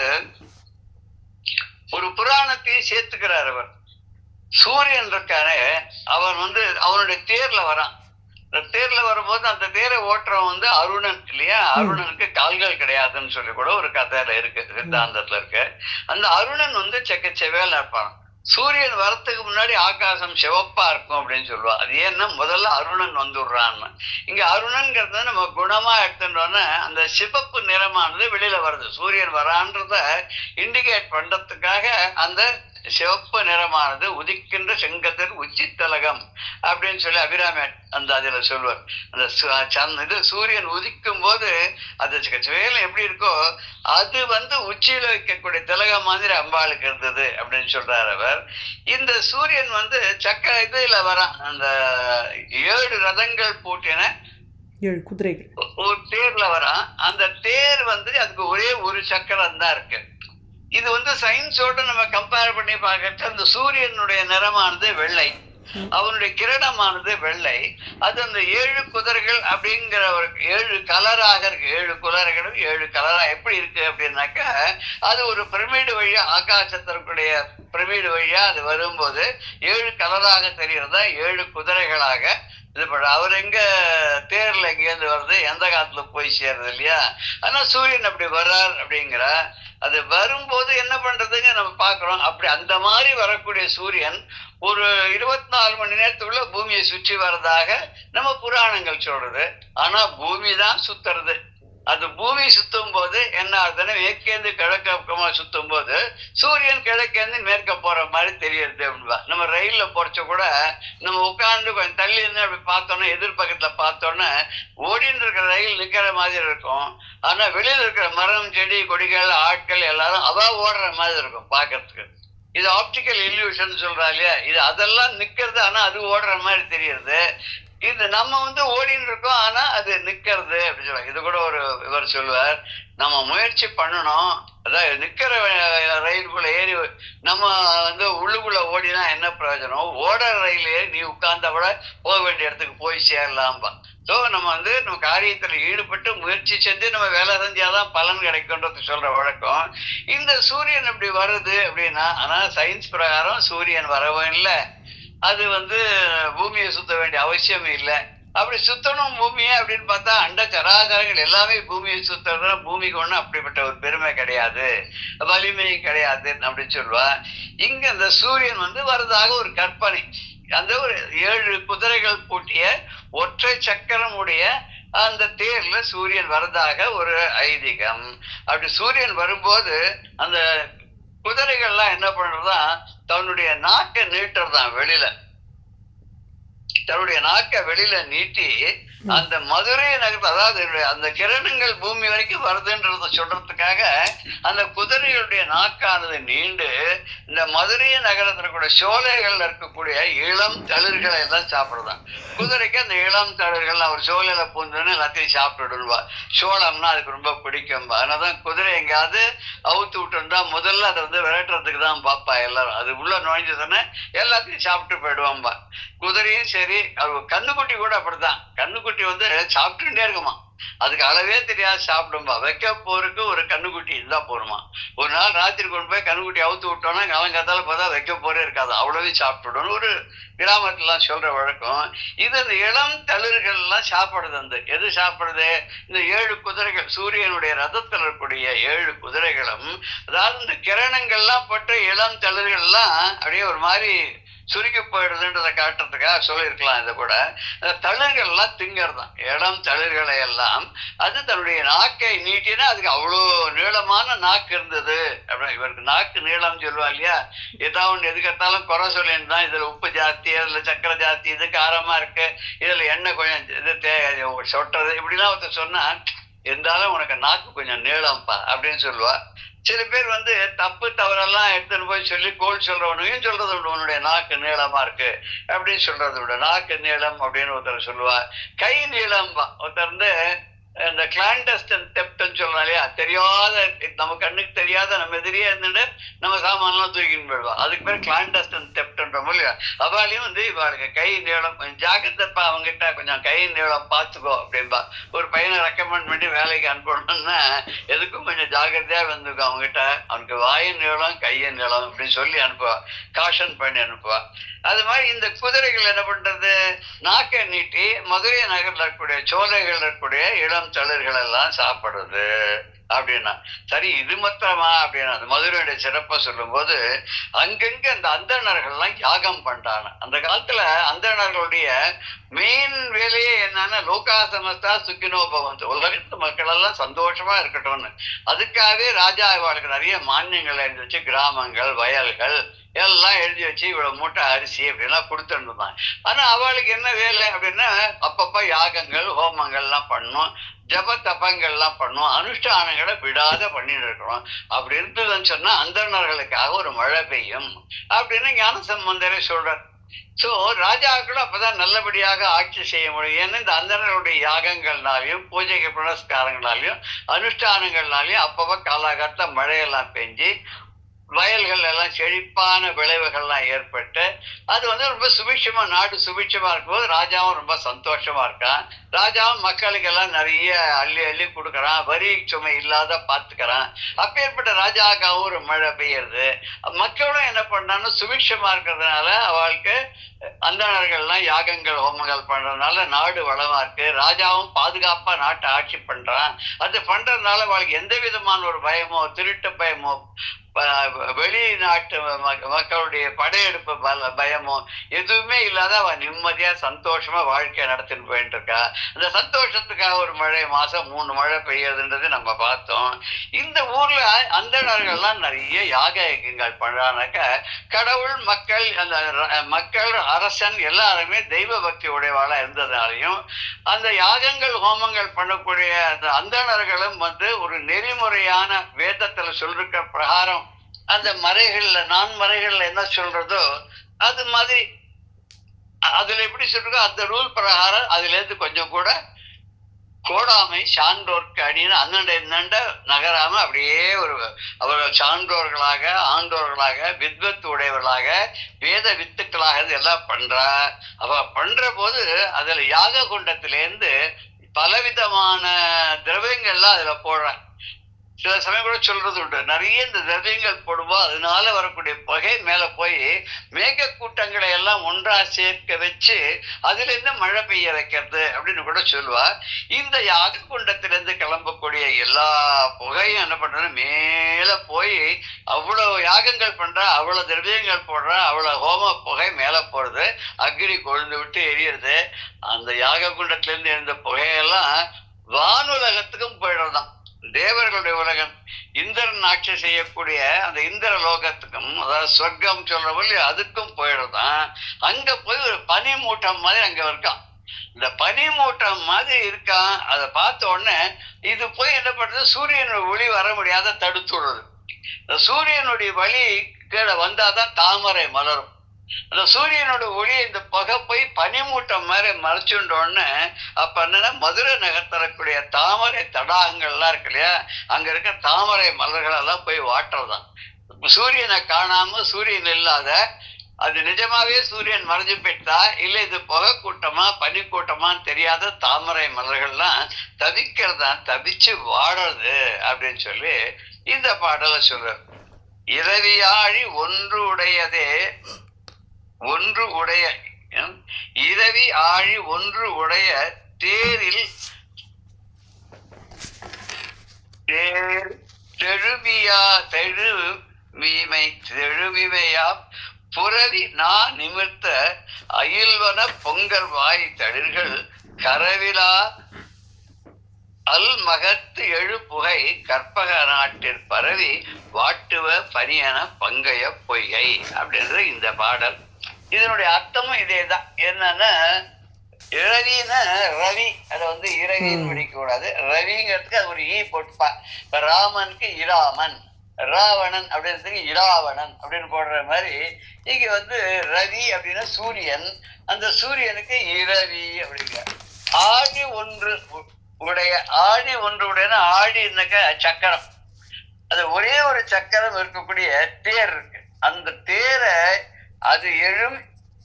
ஒரு புராணத்தையும் சேர்த்துக்கிறார் அவர் சூரியன் இருக்கானே அவன் வந்து அவனுடைய தேர்ல வரான் இந்த தேர்ல வரும்போது அந்த தேரை ஓட்டுறவன் வந்து அருணன் இல்லையா அருணனுக்கு கால்கள் கிடையாதுன்னு சொல்லி கூட ஒரு கதையில இருக்கு சித்தாந்தத்துல இருக்கு அந்த அருணன் வந்து செக்க செவேல இருப்பான் சூரியன் வரத்துக்கு முன்னாடி ஆகாசம் சிவப்பா இருக்கும் அப்படின்னு சொல்லுவா அது ஏன்னா முதல்ல அருணன் வந்துடுறான்னு இங்க அருணன்கிறது நம்ம குணமா எடுத்துட்டோன்னா அந்த சிவப்பு நிறமானது வெளியில வருது சூரியன் வரான்றத இண்டிகேட் பண்றதுக்காக அந்த சிவப்பு நிறமானது உதிக்கின்ற செங்கதிர் உச்சி தலகம் அப்படின்னு சொல்லி அபிராமி அந்த அதுல சொல்லுவார் அந்த சு- சந்த் இது சூரியன் உதிக்கும் போது அது வேலை எப்படி இருக்கோ அது வந்து உச்சியில வைக்கக்கூடிய திலகம் மாதிரி அம்பாளுக்கு இருந்தது அப்படின்னு சொல்றாரு அவர் இந்த சூரியன் வந்து சக்கர இதுல வரான் அந்த ஏழு ரதங்கள் பூட்டின ஏழு குதிரைகள் ஒரு தேர்ல வரான் அந்த தேர் வந்து அதுக்கு ஒரே ஒரு சக்கரம் தான் இருக்கு இது வந்து சயின்ஸோட நம்ம கம்பேர் பண்ணி பார்க்கறது அந்த சூரியனுடைய நிறமானது வெள்ளை ம். அவனுடைய கிரணமானது வெள்ளை அது அந்த ஏழு குதிரைகள் அப்படிங்கிற ஒரு ஏழு கலராக இருக்கு ஏழு குதிரைகளும் ஏழு கலரா எப்படி இருக்கு அப்படின்னாக்கா அது ஒரு பிரமிடு வழியா ஆகாசத்திற்குடைய பிரமிடு வழியா அது வரும்போது ஏழு கலராக தெரிகிறதா ஏழு குதிரைகளாக இது பண்ண அவர் எங்க தேர்ல எங்கேருந்து வருது எந்த காலத்துல போய் சேருது இல்லையா ஆனா சூரியன் அப்படி வர்றார் அப்படிங்கிற அது வரும்போது என்ன பண்றதுங்க நம்ம பார்க்கிறோம் அப்படி அந்த மாதிரி வரக்கூடிய சூரியன் ஒரு இருபத்தி நாலு மணி நேரத்துக்குள்ள பூமியை சுற்றி வர்றதாக நம்ம புராணங்கள் சொல்றது ஆனா பூமி தான் சுத்துறது அது பூமி சுத்தும் போது என்ன ஆகுதுன்னா மேற்கேந்து கிழக்க பக்கமா சுத்தும் போது சூரியன் கிழக்கேந்து மேற்க போற மாதிரி தெரியுது அப்படின்பா நம்ம ரயில்ல போறச்ச கூட நம்ம உட்கார்ந்து கொஞ்சம் தள்ளி இருந்து அப்படி பார்த்தோன்னா எதிர்பக்கத்துல பார்த்தோன்னா ஓடின்னு இருக்கிற ரயில் நிக்கிற மாதிரி இருக்கும் ஆனா வெளியில இருக்கிற மரம் செடி கொடிகள் ஆட்கள் எல்லாரும் அவா ஓடுற மாதிரி இருக்கும் பார்க்கிறதுக்கு இது ஆப்டிக்கல் இல்யூஷன் சொல்றா இல்லையா இது அதெல்லாம் நிக்கிறது ஆனா அது ஓடுற மாதிரி தெரியுது இது நம்ம வந்து ஓடின்னு இருக்கோம் ஆனா அது நிக்கிறது அப்படின்னு சொல்லுவாங்க இது கூட ஒரு இவர் சொல்லுவார் நம்ம முயற்சி பண்ணணும் அதாவது நிக்கிற அஹ், ரயிலுக்குள்ள ஏறி நம்ம வந்து உள்ளுக்குள்ள ஓடினா என்ன பிரயோஜனம் ஓடுற ரயில் ஏறி நீ உட்கார்ந்தா கூட போக வேண்டிய இடத்துக்கு போய் சேரலாம்பா ஸோ நம்ம வந்து நம்ம காரியத்துல ஈடுபட்டு முயற்சி செஞ்சு நம்ம வேலை செஞ்சாதான் பலன் கிடைக்கும்ன்றது சொல்ற வழக்கம் இந்த சூரியன் இப்படி வருது அப்படின்னா ஆனா சயின்ஸ் பிரகாரம் சூரியன் வரவும் இல்லை அது வந்து பூமியை சுத்த வேண்டிய அவசியம் இல்லை அப்படி சுத்தணும் பூமியை அப்படின்னு பார்த்தா அண்ட சராசரங்கள் எல்லாமே பூமியை சுத்துறதுனா பூமிக்கு ஒண்ணும் அப்படிப்பட்ட ஒரு பெருமை கிடையாது வலிமை கிடையாது அப்படின்னு சொல்லுவா இங்க அந்த சூரியன் வந்து வரதாக ஒரு கற்பனை அந்த ஒரு ஏழு குதிரைகள் பூட்டிய ஒற்றை சக்கரம் உடைய அந்த தேர்ல சூரியன் வரதாக ஒரு ஐதீகம் அப்படி சூரியன் வரும்போது அந்த குதிரைகள்லாம் என்ன பண்றதா தன்னுடைய நாக்கை நீட்டுறதான் வெளியில தன்னுடைய நாக்கை வெளியில நீட்டி அந்த மதுரை நகரத்து அதாவது அந்த கிரணங்கள் பூமி வரைக்கும் வருதுன்றத சொல்றதுக்காக அந்த குதிரைகளுடைய நாக்கானது நீண்டு இந்த மதுரை நகரத்துல கூட சோலைகள்ல இருக்கக்கூடிய இளம் தளிர்களை எல்லாம் சாப்பிடுதான் குதிரைக்கு அந்த இளம் தளிர்கள் அவர் சோலையில பூந்துன்னு எல்லாத்தையும் சாப்பிட்டுடுவா சோளம்னா அதுக்கு ரொம்ப பிடிக்கும்பா அதனாலதான் குதிரை எங்கேயாவது அவுத்து விட்டுருந்தா முதல்ல அதை வந்து விரட்டுறதுக்கு தான் பாப்பா எல்லாரும் அது உள்ள நுழைஞ்சதுன்னு எல்லாத்தையும் சாப்பிட்டு போயிடுவாம்பா குதிரையும் சரி அது கண்ணுக்குட்டி கூட அப்படிதான் கண்ணுக்குட்டி வந்து சாப்பிட்டுட்டே இருக்குமா அதுக்கு அளவே தெரியாது சாப்பிடும்பா வைக்க போருக்கு ஒரு கண்ணுக்குட்டி இருந்தா போருமா ஒரு நாள் ராத்திரி கொண்டு போய் கண்ணுக்குட்டி அவுத்து விட்டோம்னா காலங்காத்தால பார்த்தா வைக்க போரே இருக்காது அவ்வளவையும் சாப்பிட்டுடணும் ஒரு கிராமத்துலாம் சொல்ற வழக்கம் இது அந்த இளம் தளிர்கள் எல்லாம் சாப்பிடுது அந்த எது சாப்பிடுது இந்த ஏழு குதிரைகள் சூரியனுடைய ரதத்தில் இருக்கக்கூடிய ஏழு குதிரைகளும் அதாவது இந்த கிரணங்கள்லாம் பட்டு இளம் தளிர்கள் எல்லாம் அப்படியே ஒரு மாதிரி சுருக்கி போயிடுதுன்றதை காட்டுறதுக்காக சொல்லியிருக்கலாம் இதை கூட அந்த தளிர்கள் எல்லாம் திங்கறதான் இளம் தளிர்களை எல்லாம் அது தன்னுடைய நாக்கை நீட்டினா அதுக்கு அவ்வளோ நீளமான நாக்கு இருந்தது அப்படின்னு இவருக்கு நாக்கு நீளம் சொல்லுவா இல்லையா ஏதாவது ஒன்று எதுக்கத்தாலும் குறை சொல்லின்னு தான் இதுல உப்பு ஜாஸ்தி அதுல சக்கரை ஜாஸ்தி இது காரமா இருக்கு இதுல எண்ணெய் கொஞ்சம் இது தே சொட்டுறது இப்படிலாம் ஒருத்தர் சொன்னா இருந்தாலும் உனக்கு நாக்கு கொஞ்சம் நீளம்ப்பா அப்படின்னு சொல்லுவா சில பேர் வந்து தப்பு தவறெல்லாம் எடுத்துன்னு போய் சொல்லி கோல் சொல்றவனையும் சொல்றது உண்டு உன்னுடைய நாக்கு நீளமா இருக்கு அப்படின்னு சொல்றது உண்டு நாக்கு நீளம் அப்படின்னு ஒருத்தர் சொல்லுவா கை நீளம்பா ஒருத்தர் வந்து இந்த கிளாண்டஸ்டன் தெப்ட்னு சொல்றோம் இல்லையா தெரியாத நம்ம கண்ணுக்கு தெரியாத நம்ம எதிரியே இருந்துட்டு நம்ம சாமான்லாம் தூக்கின்னு போயிடுவா அதுக்கு பேர் கிளாண்டஸ்டன் தெப்ட்ன்றோம் இல்லையா அவளையும் வந்து இவாளுக்கு கை நீளம் கொஞ்சம் ஜாக்கிரதைப்பா அவங்ககிட்ட கொஞ்சம் கை நீளம் பார்த்துக்கோ அப்படின்பா ஒரு பையனை ரெக்கமெண்ட் பண்ணி வேலைக்கு அனுப்பணும்னா எதுக்கும் கொஞ்சம் ஜாக்கிரதையா வந்துக்கும் அவங்ககிட்ட அவனுக்கு வாயின் நீளம் கையின் நீளம் அப்படின்னு சொல்லி அனுப்புவா காஷன் பண்ணி அனுப்புவா அது மாதிரி இந்த குதிரைகள் என்ன பண்றது நாக்கை நீட்டி மதுரை நகர்ல இருக்கக்கூடிய சோலைகள் இருக்கக்கூடிய இளம் தளிர்கள் எல்லாம் சாப்பிடுறது அப்படின்னா சரி இது மாத்திரமா அப்படின்னா அந்த மதுரையுடைய சிறப்பை சொல்லும்போது அங்கங்க அந்த அந்தணர்கள்லாம் யாகம் பண்றாங்க அந்த காலத்துல அந்தணர்களுடைய மெயின் வேலையே என்னன்னா லோகா சமஸ்தா சுக்கினோ பவந்து உலகத்து மக்கள் எல்லாம் சந்தோஷமா இருக்கட்டும்னு அதுக்காகவே ராஜா அவளுக்கு நிறைய மானியங்கள் எழுதி வச்சு கிராமங்கள் வயல்கள் எல்லாம் எழுதி வச்சு இவ்வளவு மூட்டை அரிசி அப்படிலாம் கொடுத்துட்டு இருந்தாங்க ஆனா அவளுக்கு என்ன வேலை அப்படின்னா அப்பப்ப யாகங்கள் ஹோமங்கள்லாம் பண்ணும் ஜப தபங்கள்லாம் பண்ணும் அனுஷ்டானங்களை விடாத பண்ணிட்டு இருக்கணும் அப்படி இருந்ததுன்னு சொன்னா அந்தணர்களுக்காக ஒரு மழை பெய்யும் அப்படின்னு ஞான சம்பந்தரே சொல்றார் சோ ராஜாக்களும் அப்பதான் நல்லபடியாக ஆட்சி செய்ய முடியும் ஏன்னா இந்த அந்தணர்களுடைய யாகங்கள்னாலையும் பூஜைக்கு புனஸ்காரங்களாலையும் அனுஷ்டானங்கள்னாலையும் அப்பப்ப காலாகாலத்துல மழையெல்லாம் பெஞ்சு வயல்கள் எல்லாம் செழிப்பான விளைவுகள்லாம் ஏற்பட்டு அது வந்து ரொம்ப சுபிட்சமா நாடு சுபிட்சமா இருக்கும்போது ராஜாவும் ரொம்ப சந்தோஷமா இருக்கான் ராஜாவும் மக்களுக்கு எல்லாம் நிறைய அள்ளி அள்ளி கொடுக்கறான் வரி சுமை இல்லாத பாத்துக்கிறான் அப்பேற்பட்ட ராஜாவுக்காகவும் ஒரு மழை பெய்யுறது மக்களும் என்ன பண்ணான்னு சுபிட்சமா இருக்கிறதுனால அவளுக்கு அந்தணர்கள்லாம் யாகங்கள் ஹோமங்கள் பண்றதுனால நாடு வளமா இருக்கு ராஜாவும் பாதுகாப்பா நாட்டை ஆட்சி பண்றான் அது பண்றதுனால அவளுக்கு எந்த விதமான ஒரு பயமோ திருட்டு பயமோ ப- வெளிநாட்டு மக்க- மக்களுடைய படையெடுப்பு பல பயமோ எதுவுமே இல்லாத அவ நிம்மதியா சந்தோஷமா வாழ்க்கை நடத்தின்னு போயிட்டு இருக்கா அந்த சந்தோஷத்துக்காக ஒரு மழை மாசம் மூணு மழை பெய்யுதுன்றது நம்ம பார்த்தோம் இந்த ஊர்ல அந்தணர்கள்லாம் நிறைய யாக யஜ்ஞங்கள் பண்றானாக்க கடவுள் மக்கள் அந்த ர- மக்கள் அரசன் எல்லாருமே தெய்வ பக்தி உடையவாளா இருந்ததாலையும் அந்த யாகங்கள் ஹோமங்கள் பண்ணக்கூடிய அந்த அந்தணர்களும் வந்து ஒரு நெறிமுறையான வேதத்துல சொல்லிருக்க பிரகாரம் அந்த மறைகள்ல நான் மறைகள்ல என்ன சொல்றதோ அது மாதிரி அ- அதுல எப்படி சொல்றதோ அந்த ரூல் பிரகாரம் அதுல இருந்து கொஞ்சம் கூட கோடாமை சான்றோர்க்கு அடின்னு அந்தண்ட இந்தண்ட நகராம அப்படியே ஒரு அவர்கள் சான்றோர்களாக ஆண்டோர்களாக வித்வத் உடையவர்களாக வேத வித்துக்களாக இது எல்லாம் பண்றா அவ பண்ற போது அதுல யாக குண்டத்திலேருந்து பலவிதமான திரவியங்கள்லாம் அதுல போடுறான் சில சமயம் கூட சொல்றது உண்டு நிறைய இந்த திரவியங்கள் போடுவோம் அதனால வரக்கூடிய புகை மேல போய் மேக கூட்டங்களை எல்லாம் ஒன்றா சேர்க்க வச்சு அதுல இருந்து மழை பெய்ய வைக்கிறது அப்படின்னு கூட சொல்லுவா இந்த யாக குண்டத்திலிருந்து கிளம்பக்கூடிய எல்லா புகையும் என்ன பண்றது மேல போய் அவ்வளவு யாகங்கள் பண்றா அவ்வளவு திரவியங்கள் போடுறா அவ்வளவு ஹோம புகை மேல போறது அக்னி கொழுந்து விட்டு எரியுறது அந்த யாக குண்டத்துல இருந்து எழுந்த புகையெல்லாம் வானுலகத்துக்கும் போயிடுறதாம் தேவர்களுடைய உலகம் இந்திரன் ஆட்சி செய்யக்கூடிய அந்த இந்திர லோகத்துக்கும் அதாவது சொர்க்கம் சொல்றோம் இல்லையா அதுக்கும் போயிடுறதான் அங்க போய் ஒரு பனி மூட்டம் மாதிரி அங்க இருக்கான் இந்த பனி மூட்டம் மாதிரி இருக்கான் அதை பார்த்த உடனே இது போய் என்ன பண்றது சூரியனோட ஒளி வர முடியாத தடுத்து விடுறது இந்த சூரியனுடைய வழி கீழே வந்தாதான் தாமரை மலரும் அந்த சூரியனோட ஒளி இந்த புகை போய் பனிமூட்டம் மாதிரி மறைச்சுட்டோன்னு அப்ப என்னன்னா மதுரை நகர் தரக்கூடிய தாமரை தடாகங்கள்லாம் இருக்கு இல்லையா அங்க இருக்க தாமரை மலர்கள் எல்லாம் போய் வாட்டுறதுதான் சூரியனை காணாம சூரியன் இல்லாத அது நிஜமாவே சூரியன் மறைஞ்சு போயிட்டா இல்ல இது புகை கூட்டமா பனி கூட்டமான்னு தெரியாத தாமரை மலர்கள்லாம் தவிக்கிறதா தவிச்சு வாடுறது அப்படின்னு சொல்லி இந்த பாடலை சொல்றார் இரவியாழி ஒன்று உடையதே ஒன்று உடைய ஹம், இரவி ஆழி ஒன்று உடைய தேரில் தேர் தெழுவியா தெழு மீமை தெழுவிமையா புரவி நா நிமிர்த்த அயில்வன பொங்கல் வாய் தளிர்கள் கரவிலா அல் மகத்து எழு புகை கற்பக நாட்டிற் பரவி வாட்டுவ பனியன பங்கைய பொய்கை அப்படின்றது இந்த பாடல் இதனுடைய அர்த்தமும் இதேதான் என்னன்னா இரவின்னா ரவி அதை வந்து இரவின்னு ம். படிக்க கூடாது ரவிங்கிறதுக்கு அது ஒரு ஈ போட்டுப்பா இப்ப ராமனுக்கு இராமன் ராவணன் அப்படின்றதுக்கு இராவணன் அப்படின்னு போடுற மாதிரி இங்க வந்து ரவி அப்படின்னா சூரியன் அந்த சூரியனுக்கு இரவி அப்படிங்க ஆடி ஒன்று உ- உடைய ஆடி ஒன்று உடையனா ஆடினாக்க சக்கரம் அது ஒரே ஒரு சக்கரம் இருக்கக்கூடிய தேர் இருக்கு அந்த தேரை அது எழும்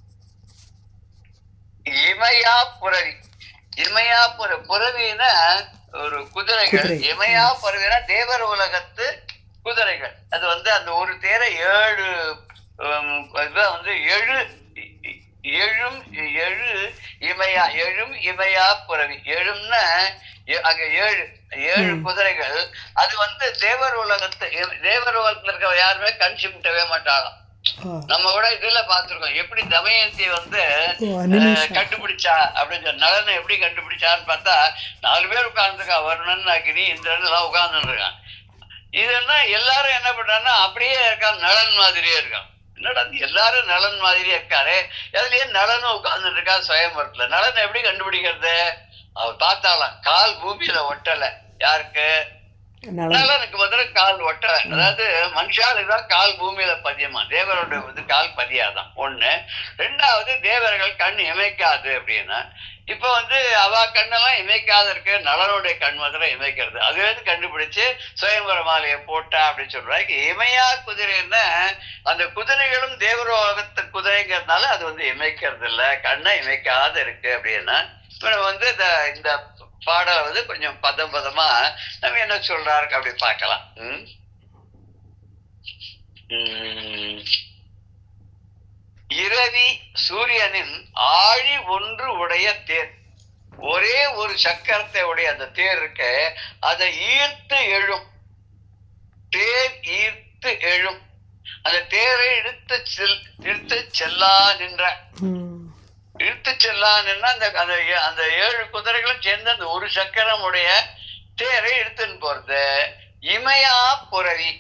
இமயா புரவி இமயா புர புரவினா ஒரு குதிரைகள் குதிரை. இமயா புரவினா தேவர் உலகத்து குதிரைகள் அது வந்து அந்த ஒரு தேரை ஏழு உம், இதுதான் வந்து எழு எழும் எழு இமையா எழும் இமையா புரவி எழும்னா ஏ- அங்க ஏழு ஏழு ம். குதிரைகள் அது வந்து தேவர் உலகத்து தேவர் உலகத்துல இருக்க யாருமே கண் சிமிட்டவே மாட்டாங்க ஆ நம்ம கூட இதுல பாத்துருக்கோம் எப்படி தமயந்தி வந்து ஓ அஹ், அனிமேஷா கண்டுபிடிச்சா அப்படின்னு சொல்லி நலனை எப்படி கண்டுபிடிச்சான்னு பார்த்தா நாலு பேர் உட்கார்ந்துருக்கா வருணன் அக்னி இந்திரன் எல்லாம் உட்கார்ந்துட்டு இருக்கான் இதெல்லாம் எல்லாரும் என்ன பண்றாங்கன்னா அப்படியே இருக்கான் நலன் மாதிரியே இருக்கான் என்னடா இது எல்லாரும் நலன் மாதிரியே இருக்காரு அதுலயே நலனும் உட்கார்ந்துட்டு இருக்கா சுயம்பரத்துல நலன் எப்படி கண்டுபிடிக்கிறது அவர் பார்த்தாலாம் கால் பூமியில ஒட்டல யாருக்கு நலன் நலனுக்கு பதிலா கால் ஒட்டல அதாவது மனுஷாலுக்கு தான் கால் பூமியில பதியமா தேவருடைய வந்து கால் பதியாதான் ஒண்ணு ரெண்டாவது தேவர்கள் கண் இமைக்காது அப்படின்னா இப்ப வந்து அவ கண்ணெல்லாம் இமைக்காத இருக்கு நலனுடைய கண் மாத்திரம் இமைக்கிறது அது வந்து கண்டுபிடிச்சு சுயம்பர மாலையை போட்டா அப்படின்னு சொல்றாங்க இமையா குதிரைன்னா அந்த குதிரைகளும் தேவரோகத்து குதிரைங்கிறதுனால அது வந்து இமைக்கிறது இல்ல கண்ணை இமைக்காத இருக்கு அப்படின்னா இப்ப நம்ம வந்து இந்த இந்த பாடலை வந்து கொஞ்சம் பதம் பதமா நம்ம என்ன சொல்றாரு அப்படி பார்க்கலாம் ம்? ம். இரவி சூரியனின் ஆழி ஒன்று உடைய தேர் ஒரே ஒரு சக்கரத்தை உடைய அந்த தேர் இருக்க அதை ஈர்த்து எழும் தேர் ஈர்த்து எழும் அந்த தேரை இழுத்து செல் இழுத்து செல்லா நின்ற ம் இழுத்து செல்லான்னா அந்த அந்த ஏ- அந்த ஏழு குதிரைகளும் சேர்ந்து அந்த ஒரு சக்கரம் உடைய தேரை இழுத்துன்னு போறது இமையா புரவி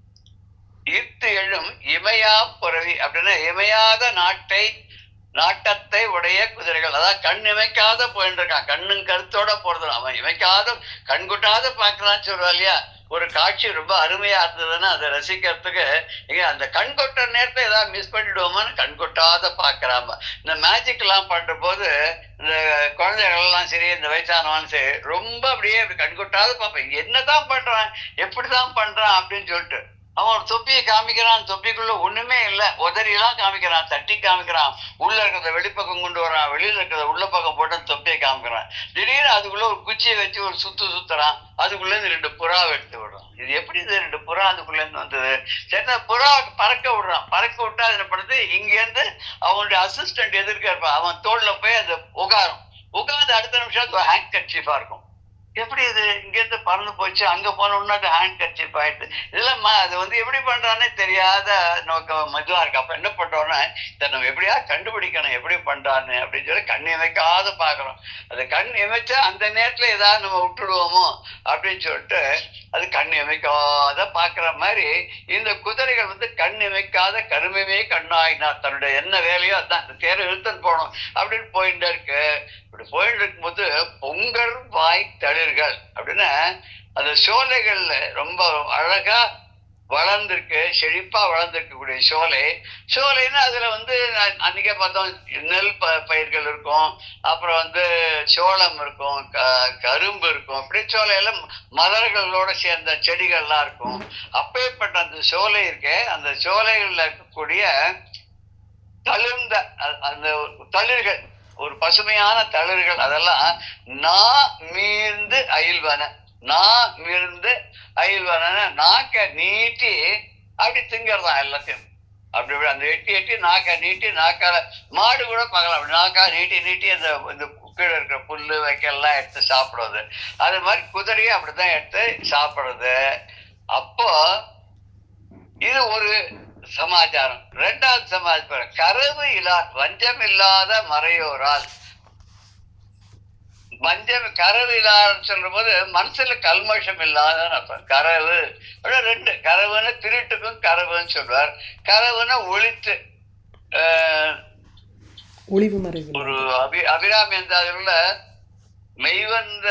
ஈர்த்து எழும் இமையா புரவி அப்படின்னா இமையாத நாட்டை நாட்டத்தை உடைய குதிரைகள் அதாவது கண் இமைக்காத போயிட்டு இருக்கான் கண்ணும் கருத்தோட போறது அவன் இமைக்காத கண்குட்டாத பார்க்கலாம்னு சொல்றா இல்லையா ஒரு காட்சி ரொம்ப அருமையா இருந்ததுன்னா அதை ரசிக்கிறதுக்கு இங்க அந்த கண் கொட்ட நேரத்தை ஏதாவது மிஸ் பண்ணிடுவோமான்னு கண் கொட்டாத பாக்குறாம இந்த மேஜிக் எல்லாம் பண்ற போது இந்த குழந்தைகள் எல்லாம் சரி இந்த வயசானவன் சரி ரொம்ப அப்படியே அப்படி கண் கொட்டாத பார்ப்பேன் என்னதான் பண்றான் எப்படிதான் பண்றான் அப்படின்னு சொல்லிட்டு அவன் ஒரு தொப்பியை காமிக்கிறான் தொப்பிக்குள்ள ஒண்ணுமே இல்லை உதறியெல்லாம் காமிக்கிறான் தட்டி காமிக்கிறான் உள்ள இருக்கிறத வெளிப்பக்கம் கொண்டு வரான் வெளியில இருக்கிறத உள்ள பக்கம் போட்டு தொப்பியை காமிக்கிறான் திடீர்னு அதுக்குள்ள ஒரு குச்சியை வச்சு ஒரு சுத்து சுத்துறான் அதுக்குள்ள இருந்து ரெண்டு புறாவை எடுத்து விடுறான் இது எப்படி இது ரெண்டு புறா அதுக்குள்ள இருந்து வந்தது சரி அந்த புறாவை பறக்க விடுறான் பறக்க விட்டா அது என்ன பண்ணுது இங்க இருந்து அவனுடைய அசிஸ்டன்ட் எதிர்க்க இருப்பான் அவன் தோல்ல போய் அது உகாரும் உட்காந்து அடுத்த நிமிஷம் ஒரு ஹேண்ட் கட்சிப்பா இருக்கும் எப்படி இது இங்க இருந்து பறந்து போச்சு அங்க போனோம்னா அது ஹேண்ட் கட்சிப் ஆயிடுது இதெல்லாம் ம- அது வந்து எப்படி பண்றானே தெரியாத நோக்கம் இதுவா இருக்கு அப்ப என்ன பண்றோம்னா இதை நம்ம எப்படியா கண்டுபிடிக்கணும் எப்படி பண்றான்னு அப்படின்னு சொல்லி கண் இமைக்காத பாக்குறோம் அது கண் இமைச்சா அந்த நேரத்துல ஏதாவது நம்ம விட்டுடுவோமோ அப்படின்னு சொல்லிட்டு அது கண் இமைக்காத பாக்குற மாதிரி இந்த குதிரைகள் வந்து கண் இமைக்காத கருமையே கண்ணாயினார் தன்னுடைய என்ன வேலையோ அதான் இந்த தேரை இழுத்துன்னு போகணும் அப்படின்னு போயிட்டு இருக்கு இப்படி போயிட்டு இருக்கும்போது பொங்கல் வாய் தளிர்கள் அப்படின்னா அந்த சோலைகள்ல ரொம்ப அழகா வளர்ந்திருக்கு செழிப்பா வளர்ந்திருக்கக்கூடிய சோலை சோலைன்னா அதுல வந்து அ- அன்னைக்கே பார்த்தோம் நெல் ப பயிர்கள் இருக்கும் அப்புறம் வந்து சோளம் இருக்கும் க- கரும்பு இருக்கும் அப்படி சோலையில மலர்களோட சேர்ந்த செடிகள்லாம் இருக்கும் அப்பேற்பட்ட அந்த சோலை இருக்கே அந்த சோலைகள்ல இருக்கக்கூடிய தளிர்ந்த அ- அந்த தளிர்கள் ஒரு பசுமையான தளிர்கள் அதெல்லாம் நா மீர்ந்து அயில்வன நா மீர்ந்து அயில்வன நாக்க நீட்டி அப்படி திங்கறதான் எல்லாத்தையும் அப்படி இப்படி அந்த எட்டி எட்டி நாக்க நீட்டி நாக்கால மாடு கூட பார்க்கலாம் அப்படி நாக்கா நீட்டி நீட்டி அந்த இந்த கீழே இருக்கிற புல்லு வைக்கெல்லாம் எடுத்து சாப்பிடுறது அது மாதிரி குதிரையும் அப்படிதான் எடுத்து சாப்பிடுறது அப்போ இது ஒரு சமாச்சாரம் ரெண்டாவது சமாச்சாரம் கரவு இல்லா வஞ்சம் இல்லாத மறையோரால் வஞ்சம் கரவு இல்லாத சொல்ற போது மனசுல கல்மஷம் இல்லாத அர்த்தம் கரவு அப்படியே ரெண்டு கரவுன்னு திருட்டுக்கும் கரவுன்னு சொல்வார் கரவுன்னா ஒழித்து ஆஹ், ஒளிவு மறைவு ஒரு அபி அபிராமி எந்தாதுல மெய்வந்த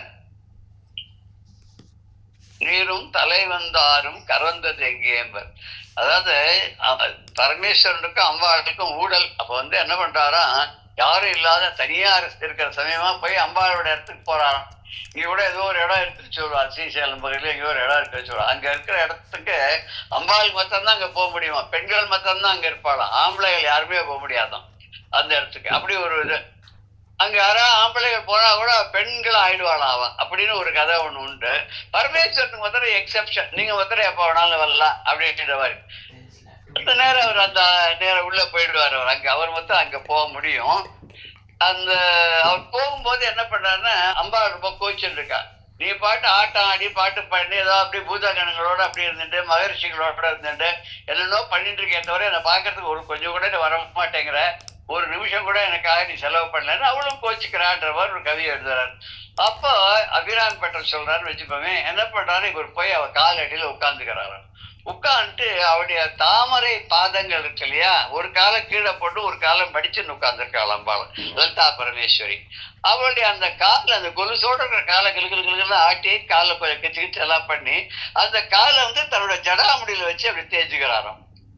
நீரும் தலை வந்தாரும் கறந்தது எங்கேம்பர் அதாவது அவ- பரமேஸ்வரனுக்கும் அம்பாளுக்கும் ஊழல் அப்ப வந்து என்ன பண்றாராம் யாரும் இல்லாத தனியா இருக்கிற சமயமா போய் அம்பாளோட இடத்துக்கு போறாராம் இங்க கூட ஏதோ ஒரு இடம் இருக்குன்னு சொல்லுவார் ஸ்ரீசைலம் பகுதியில் எங்கேயோ ஒரு இடம் இருக்குன்னு சொல்லுவார் அங்க இருக்கிற இடத்துக்கு அம்பாள் மட்டும்தான் அங்க போக முடியுமா பெண்கள் மட்டும்தான் அங்க இருப்பாளாம் ஆம்பளைகள் யாருமே போக முடியாதாம் அந்த இடத்துக்கு அப்படி ஒரு இது அங்க யாராவது ஆம்பளைகள் போனா கூட பெண்கள் ஆயிடுவாளாம் அவன் அப்படின்னு ஒரு கதை ஒண்ணு உண்டு பரமேஸ்வரனுக்கு மாத்திரம் எக்ஸெப்ஷன் நீங்க மாத்திரம் எப்ப வேணாலும் வரலாம் அப்படின்ற மாதிரி அந்த நேரம் அவர் அந்த நேரம் உள்ள போயிடுவார் அவர் அங்க அவர் மட்டும் அங்க போக முடியும் அந்த அவர் போகும்போது என்ன பண்றாருன்னா அம்பாள் ரொம்ப கோச்சிட்டு இருக்கா நீ பாட்டு ஆட்டம் ஆடி பாட்டு பாடி ஏதோ அப்படியே பூதகணங்களோட அப்படி இருந்துட்டு மகரிஷிகளோட இருந்துட்டு என்னென்னோ பண்ணிட்டு இருக்கே தவிர என்னை பார்க்கறதுக்கு ஒரு கொஞ்சம் கூட நீ வர மாட்டேங்கிற ஒரு நிமிஷம் கூட எனக்காக நீ செலவு பண்ணலன்னு அவளும் கோச்சிக்கிறான்ற மாதிரி ஒரு கவி எழுதுறாரு அப்போ அபிராம் பட்டர் சொல்றாருன்னு வச்சுக்கோங்க என்ன பண்றாரு இவர் போய் அவ கால் அடியில உட்காந்துக்கிறாராம் உட்காந்துட்டு அவருடைய தாமரை பாதங்கள் இருக்கு இல்லையா ஒரு காலை கீழே போட்டு ஒரு காலை மடிச்சுன்னு உட்கார்ந்துருக்காள் அம்பாள் லலிதா பரமேஸ்வரி அவளுடைய அந்த காலில் அந்த கொலுசோட இருக்கிற காலை கிளு கிளு கிளுன்னு ஆட்டி காலை கொஞ்சம் கிச்சு கிச்சு எல்லாம் பண்ணி அந்த காலை வந்து தன்னோட ஜடாமுடியில வச்சு அப்படி தேய்ச்சிக்கிறாராம்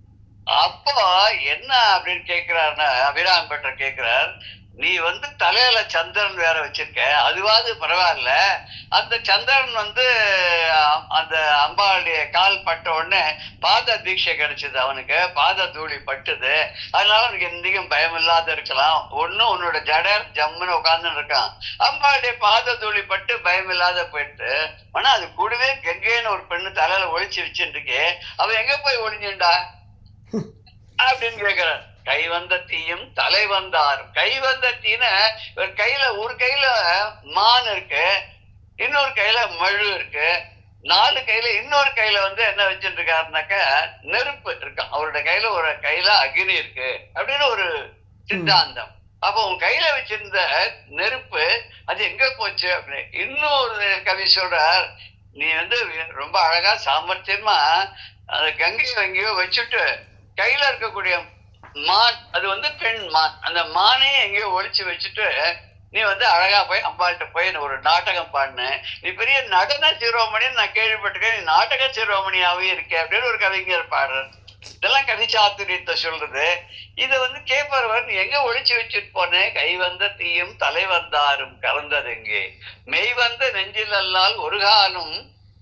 அப்போ என்ன அப்படின்னு கேக்குறாருன்னா அபிராம் பட்டர் கேக்குறார் நீ வந்து தலையில சந்திரன் வேற வச்சிருக்க அதுவாது பரவாயில்ல அந்த சந்திரன் வந்து அ- அந்த அம்பாளுடைய கால் பட்ட உடனே பாத தீட்சை கிடைச்சது அவனுக்கு பாத தூளி பட்டுது அதனால அவனுக்கு எந்தையும் பயம் இல்லாத இருக்கலாம் ஒண்ணும் உன்னோட ஜடர் ஜம்முன்னு உட்கார்ந்து இருக்கான் அம்பாளுடைய பாத தூளி பட்டு பயம் இல்லாத போயிட்டு ஆனா அது கூடவே கங்கைன்னு ஒரு பெண்ணு தலையில ஒளிச்சு வச்சுட்டு இருக்கே அவன் எங்க போய் ஒளிஞ்சுண்டா அப்படின்னு கேக்குறார் கை வந்த தீயும் தலை வந்தாரும் கை வந்த தீன ஒரு கையில ஒரு கையில மான் இருக்கு இன்னொரு கையில மழு இருக்கு நாலு கையில இன்னொரு கையில வந்து என்ன வச்சுட்டு இருக்காருனாக்க நெருப்பு இருக்கான் அவரோட கையில ஒரு கையில அக்னி இருக்கு அப்படின்னு ஒரு சித்தாந்தம் அப்போ உன் கையில வச்சிருந்த நெருப்பு அது எங்க போச்சு அப்படின்னு இன்னொரு கவி சொல்றார் நீ வந்து ரொம்ப அழகா சாமர்த்தியமா அந்த கங்கையை எங்கேயோ வச்சுட்டு கையில இருக்கக்கூடிய மான் அது வந்து பெண் மான் அந்த மானையும் எங்கேயோ ஒளிச்சு வச்சுட்டு நீ வந்து அழகா போய் அம்பாள்கிட்ட போய் ஒரு நாடகம் பாடின நீ பெரிய நடன சிரோமணின்னு நான் கேள்விப்பட்டிருக்கேன் நீ நாடக சிரோமணியாவே இருக்க அப்படின்னு ஒரு கவிஞர் பாடுறார் இதெல்லாம் கதிச்சாத்துரியத்தை சொல்றது இதை வந்து கேட்பவர் நீ எங்க ஒளிச்சு வச்சுட்டு போனேன் கை வந்த தீயும் தலை வந்தாரும் கலந்தது எங்கே மெய் வந்த நெஞ்சில் அல்லால் ஒரு காலம்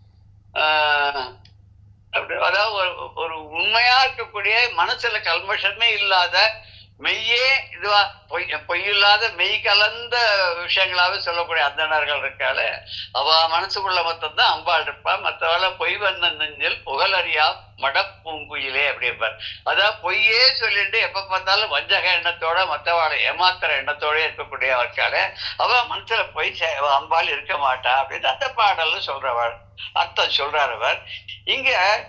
ஆஹ், அப்படி அதாவது ஒரு ஒரு உண்மையா இருக்கக்கூடிய மனசுல கல்மஷமே இல்லாத மெய்யே இதுவா பொய் பொய் இல்லாத மெய் கலந்த விஷயங்களாவே சொல்லக்கூடிய அந்தணர்கள் இருக்காளே அவ மனசுக்குள்ள மொத்தம்தான் அம்பாள் இருப்பா மற்றவள பொய் வந்த நெஞ்சில் புகழறியா மடப்பூங்குயிலே அப்படிம்பார் அதாவது பொய்யே சொல்லிட்டு எப்ப பார்த்தாலும் வஞ்சக எண்ணத்தோட மற்றவாளை ஏமாத்துற எண்ணத்தோட இருக்கக்கூடிய இருக்காளே அவ மனசுல பொய் செ- அவ அம்பாள் இருக்க மாட்டா அப்படின்னு அந்த பாடல்ல சொல்றவள் அர்த்தம் சொல்றார் அவர் இங்க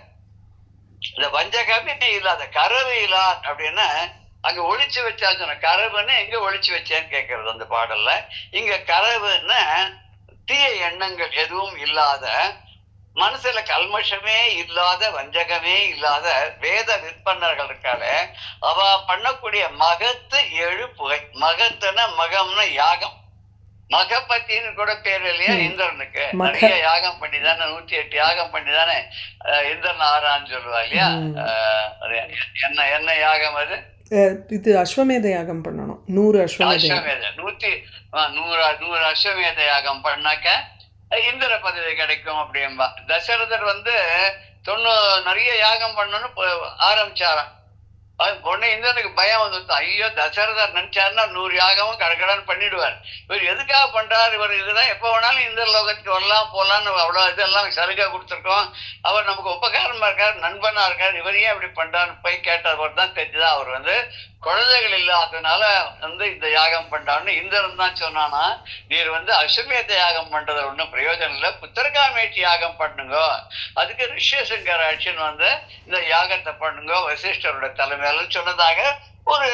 இந்த வஞ்சகமே இல்லாத கரவு இல்லா அப்படின்னா அங்க ஒளிச்சு வச்சா சொன்ன கரவுன்னு எங்க ஒளிச்சு வச்சேன்னு கேட்கறது அந்த பாடல்ல இங்க கரவுன்னா தீய எண்ணங்கள் எதுவும் இல்லாத மனசுல கல்மஷமே இல்லாத வஞ்சகமே இல்லாத வேத விற்பனர்கள் இருக்காள அவ பண்ணக்கூடிய மகத்து எழு புகை மகத்துனா மகம்னா யாகம் மகபத்தின்னு கூட பேர் இல்லையா ம். இந்திரனுக்கு மக. நிறைய யாகம் பண்ணி தானே நூத்தி எட்டு யாகம் பண்ணி தானே அஹ், இந்திரன் ஆறான்னு சொல்லுவா இல்லையா ம். அஹ், அது என்ன என்ன யாகம் அது அஹ் இது அஸ்வமேத யாகம் பண்ணணும் நூறு அஸ்வமேத யாகம் அஸ்வமேத நூத்தி அஹ், நூறு நூறு அஸ்வமேத யாகம் பண்ணாக்க அஹ், இந்திர பதவி கிடைக்கும் அப்படிம்பா தசரதர் வந்து தொண்ணூ நிறைய யாகம் பண்ணணும்னு ப- ஆரம்பிச்சாராம் அது உடனே இந்திரனுக்கு பயம் வந்து ஐயோ தசரதர் நினைச்சாருன்னா நூறு யாகமும் கடற்கடன் பண்ணிடுவார் இவர் எதுக்காக பண்றாரு இவர் இதுதான் எப்ப வேணாலும் இந்த லோகத்துக்கு வரலாம் போலான்னு அவ்வளவு இதெல்லாம் சலுகை கொடுத்துருக்கோம் அவர் நமக்கு உபகாரமா இருக்கார் நண்பனா இருக்கார் இவர் ஏன் இப்படி பண்றான்னு போய் கேட்டவர் தான் தெரிஞ்சுதான் அவர் வந்து குழந்தைகள் இல்லாததுனால வந்து இந்த யாகம் பண்றான்னு இந்திரன் தான் சொன்னானா நீர் வந்து அசுமேத யாகம் பண்றது ஒன்றும் பிரயோஜனம் இல்லை புத்திரகாமேட்டி யாகம் பண்ணுங்க அதுக்கு ரிஷியசங்கர் ஆட்சின்னு வந்து இந்த யாகத்தை பண்ணுங்க வசிஷ்டரோட தலைமையில சொன்னதாக ஒரு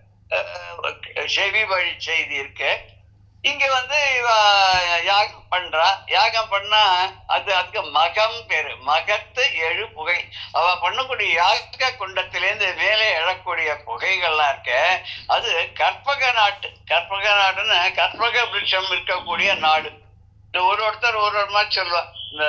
அஹ், செவி வழி செய்தி இருக்கு இங்க வந்து இவ யாகம் பண்றா யாகம் பண்ணா அது அதுக்கு மகம் பேரு மகத்து எழு புகை அவ பண்ணக்கூடிய யாக குண்டத்திலேருந்து மேலே எழக்கூடிய புகைகள்லாம் இருக்க அது கற்பக நாட்டு கற்பக நாடுன்னு கற்பக விருட்சம் இருக்கக்கூடிய நாடு இந்த ஒரு ஒருத்தர் ஒரு ஒரு மாதிரி சொல்லுவா இந்த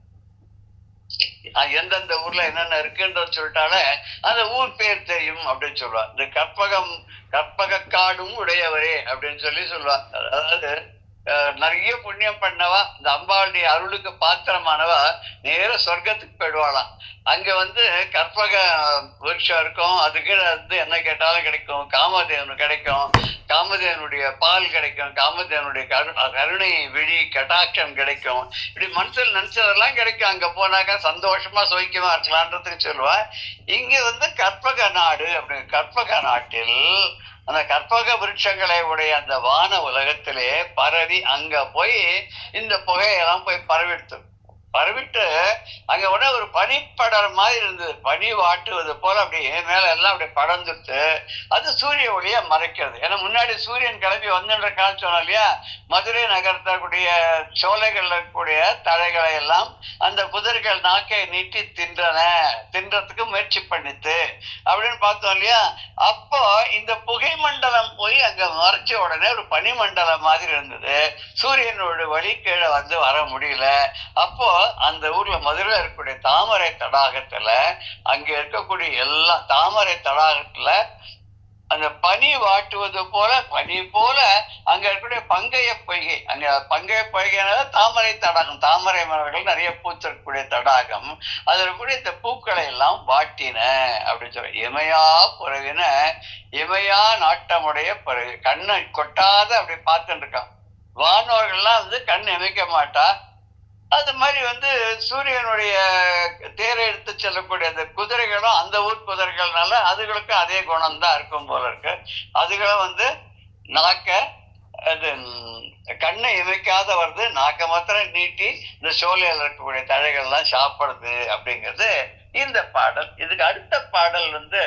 அஹ் எந்தெந்த ஊர்ல என்னென்ன இருக்குன்றத சொல்லிட்டாலே அந்த ஊர் பேர் தெரியும் அப்படின்னு சொல்லுவா இந்த கற்பகம் கற்பக காடும் உடையவரே அப்படின்னு சொல்லி சொல்லுவா அதாவது அஹ், நிறைய புண்ணியம் பண்ணவா இந்த அம்பாளுடைய அருளுக்கு பாத்திரமானவா நேர சொர்க்கத்துக்கு போயிடுவாளாம் அங்க வந்து கற்பக விருட்சம் இருக்கும் அதுக்கு வந்து என்ன கேட்டாலும் கிடைக்கும் காமதேவன் கிடைக்கும் காமதேவனுடைய பால் கிடைக்கும் காமதேவனுடைய கரு கருணை விழி கட்டாட்சம் கிடைக்கும் இப்படி மனசில் நினைச்சதெல்லாம் கிடைக்கும் அங்க போனாக்கா சந்தோஷமா சுவைக்கமா இருக்கலான்றதுக்கு சொல்லுவா இங்க வந்து கற்பக நாடு அப்படி கற்பக நாட்டில் அந்த கற்பக விருட்சங்களை உடைய அந்த வான உலகத்திலே பரவி அங்க போய் இந்த புகையெல்லாம் போய் பரவிடுத்து பரவிட்டு அங்க உடனே ஒரு பனிப்படர் மாதிரி இருந்தது பனி வாட்டுவது போல அப்படியே மேல எல்லாம் அப்படியே படர்ந்துட்டு அது சூரிய ஒளியை மறைக்கிறது ஏன்னா முன்னாடி சூரியன் கிளம்பி வந்துன்ற காலம் சொன்னோம் இல்லையா மதுரை நகரத்தக்கூடிய சோலைகள்ல கூடிய தழைகளை எல்லாம் அந்த குதிரைகள் நாக்கை நீட்டி தின்றன தின்றதுக்கு முயற்சி பண்ணித்து அப்படின்னு பார்த்தோம் இல்லையா அப்போ இந்த புகை மண்டலம் போய் அங்க மறைச்ச உடனே ஒரு பனிமண்டலம் மாதிரி இருந்தது சூரியனோட வழி கீழே வந்து வர முடியல அப்போ அந்த ஊர்ல மதுரையில் இருக்கக்கூடிய தாமரை தடாகத்துல அங்க இருக்கக்கூடிய எல்லா தாமரை தடாகத்துல அந்த பனி வாட்டுவது போல பனி போல அங்க இருக்கக்கூடிய பங்கைய பொய்கை அங்க பங்கைய பொய்கைனால தாமரை தடாகம் தாமரை மலர்கள் நிறைய பூத்திருக்கக்கூடிய தடாகம் அதுல இருக்கக்கூடிய இந்த பூக்களை எல்லாம் வாட்டின அப்படின்னு சொல்ற இமையா புறவின இமையா நாட்டமுடைய பிறகு கண்ணை கொட்டாத அப்படி பார்த்துட்டு இருக்கான் வானோர்கள்லாம் வந்து கண் இமைக்க மாட்டா அது மாதிரி வந்து சூரியனுடைய தேரை எடுத்து செல்லக்கூடிய அந்த குதிரைகளும் அந்த ஊர் குதிரைகள்னால அதுகளுக்கும் அதே குணம் தான் இருக்கும் போல இருக்கு அதுகளும் வந்து நாக்க அது ம், கண்ணை இமைக்காத வருது நாக்க மாத்திரம் நீட்டி இந்த சோலையில் இருக்கக்கூடிய தழைகள்லாம் சாப்பிடுது அப்படிங்கிறது இந்த பாடல் இதுக்கு அடுத்த பாடல் வந்து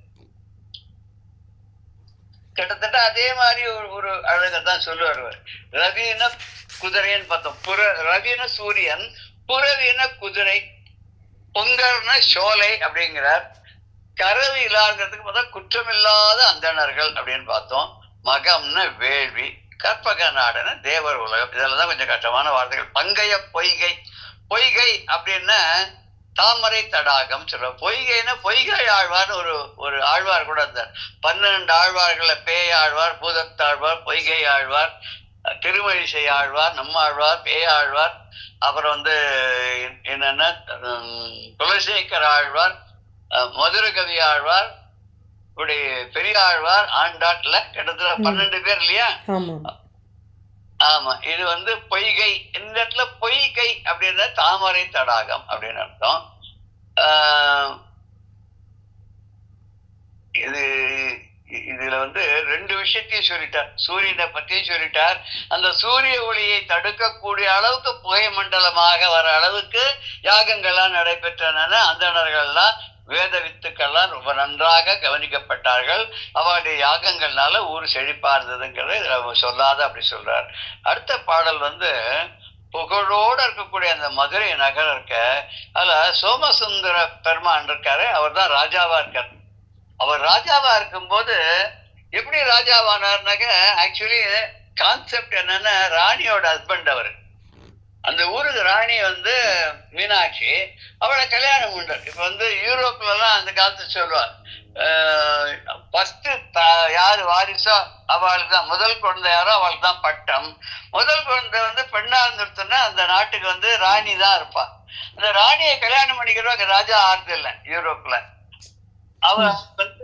கிட்டத்தட்ட அதே மாதிரி ஒரு ஒரு அழகை தான் சொல்லுவார் அவர். ரவீன குதிரைன்னு பார்த்தோம் புற ரவீன சூரியன் புறவீன குதிரை பொங்கர்ன சோலை அப்படிங்கிறார் கரவி இல்லாததுக்கு பார்த்தா குற்றமில்லாத அந்தணர்கள் அப்படின்னு பார்த்தோம் மகம்னு வேள்வி கற்பக நாடுன்னு தேவர் உலகம் இதெல்லாம் தான் கொஞ்சம் கஷ்டமான வார்த்தைகள் பங்கைய பொய்கை பொய்கை அப்படின்னா தாமரை தடாகம் சொல்லுவோம் பொய்கைன்னா பொய்கை ஆழ்வார்னு ஒரு ஒரு ஆழ்வார் கூட இருந்தார் பன்னெண்டு ஆழ்வார்கள்ல பேய் ஆழ்வார் பூதத்தாழ்வார் பொய்கை ஆழ்வார் திருமழிசை ஆழ்வார் நம்மாழ்வார் பேயாழ்வார் அப்புறம் வந்து என்னன்னா உம், குலசேகர் ஆழ்வார் அஹ், மதுரகவி ஆழ்வார் இப்படி பெரிய ஆழ்வார் ஆண்டாட்ல கிட்டத்தட்ட ம். பன்னெண்டு பேர் இல்லையா ஆமாம் ஆமா இது வந்து பொய்கை இந்த இடத்துல பொய்கை அப்படின்னா தாமரை தடாகம் அப்படின்னு அர்த்தம் ஆஹ் இது இ- இதுல வந்து ரெண்டு விஷயத்தையும் சொல்லிட்டார் சூரியனை பத்தியும் சொல்லிட்டார் அந்த சூரிய ஒளியை தடுக்கக்கூடிய அளவுக்கு புகை மண்டலமாக வர அளவுக்கு யாகங்கள்லாம் நடைபெற்றன அந்தணர்கள்லாம் வேத வித்துக்கள்லாம் ரொம்ப நன்றாக கவனிக்கப்பட்டார்கள் அவருடைய யாகங்கள்னால ஊர் செழிப்பா இருந்ததுங்கிறத இதுல அவர் சொல்லாத அப்படி சொல்றார் அடுத்த பாடல் வந்து புகழோட இருக்கக்கூடிய அந்த மதுரை நகரம் இருக்க அதுல சோமசுந்தர பெருமான் இருக்காரு அவர் தான் ராஜாவா இருக்கார் அவர் ராஜாவா இருக்கும்போது எப்படி ராஜாவானார்னாக்க ஆக்சுவலி கான்செப்ட் என்னன்னா ராணியோட ஹஸ்பண்ட் அவர் அந்த ஊருக்கு ராணி வந்து மீனாட்சி அவளை கல்யாணம் பண்ணார் இப்ப வந்து யூரோப்ல எல்லாம் அந்த காலத்து சொல்லுவார் ஃபர்ஸ்ட் யாரு வாரிசோ அவளுக்கு தான் முதல் குழந்தை யாரோ அவளுக்கு தான் பட்டம் முதல் குழந்தை வந்து பெண்ணா இருந்துருச்சுன்னா அந்த நாட்டுக்கு வந்து ராணி தான் இருப்பா அந்த ராணியை கல்யாணம் பண்ணிக்கிறவங்க ராஜா ஆறுது இல்லை யூரோப்ல அவ வந்து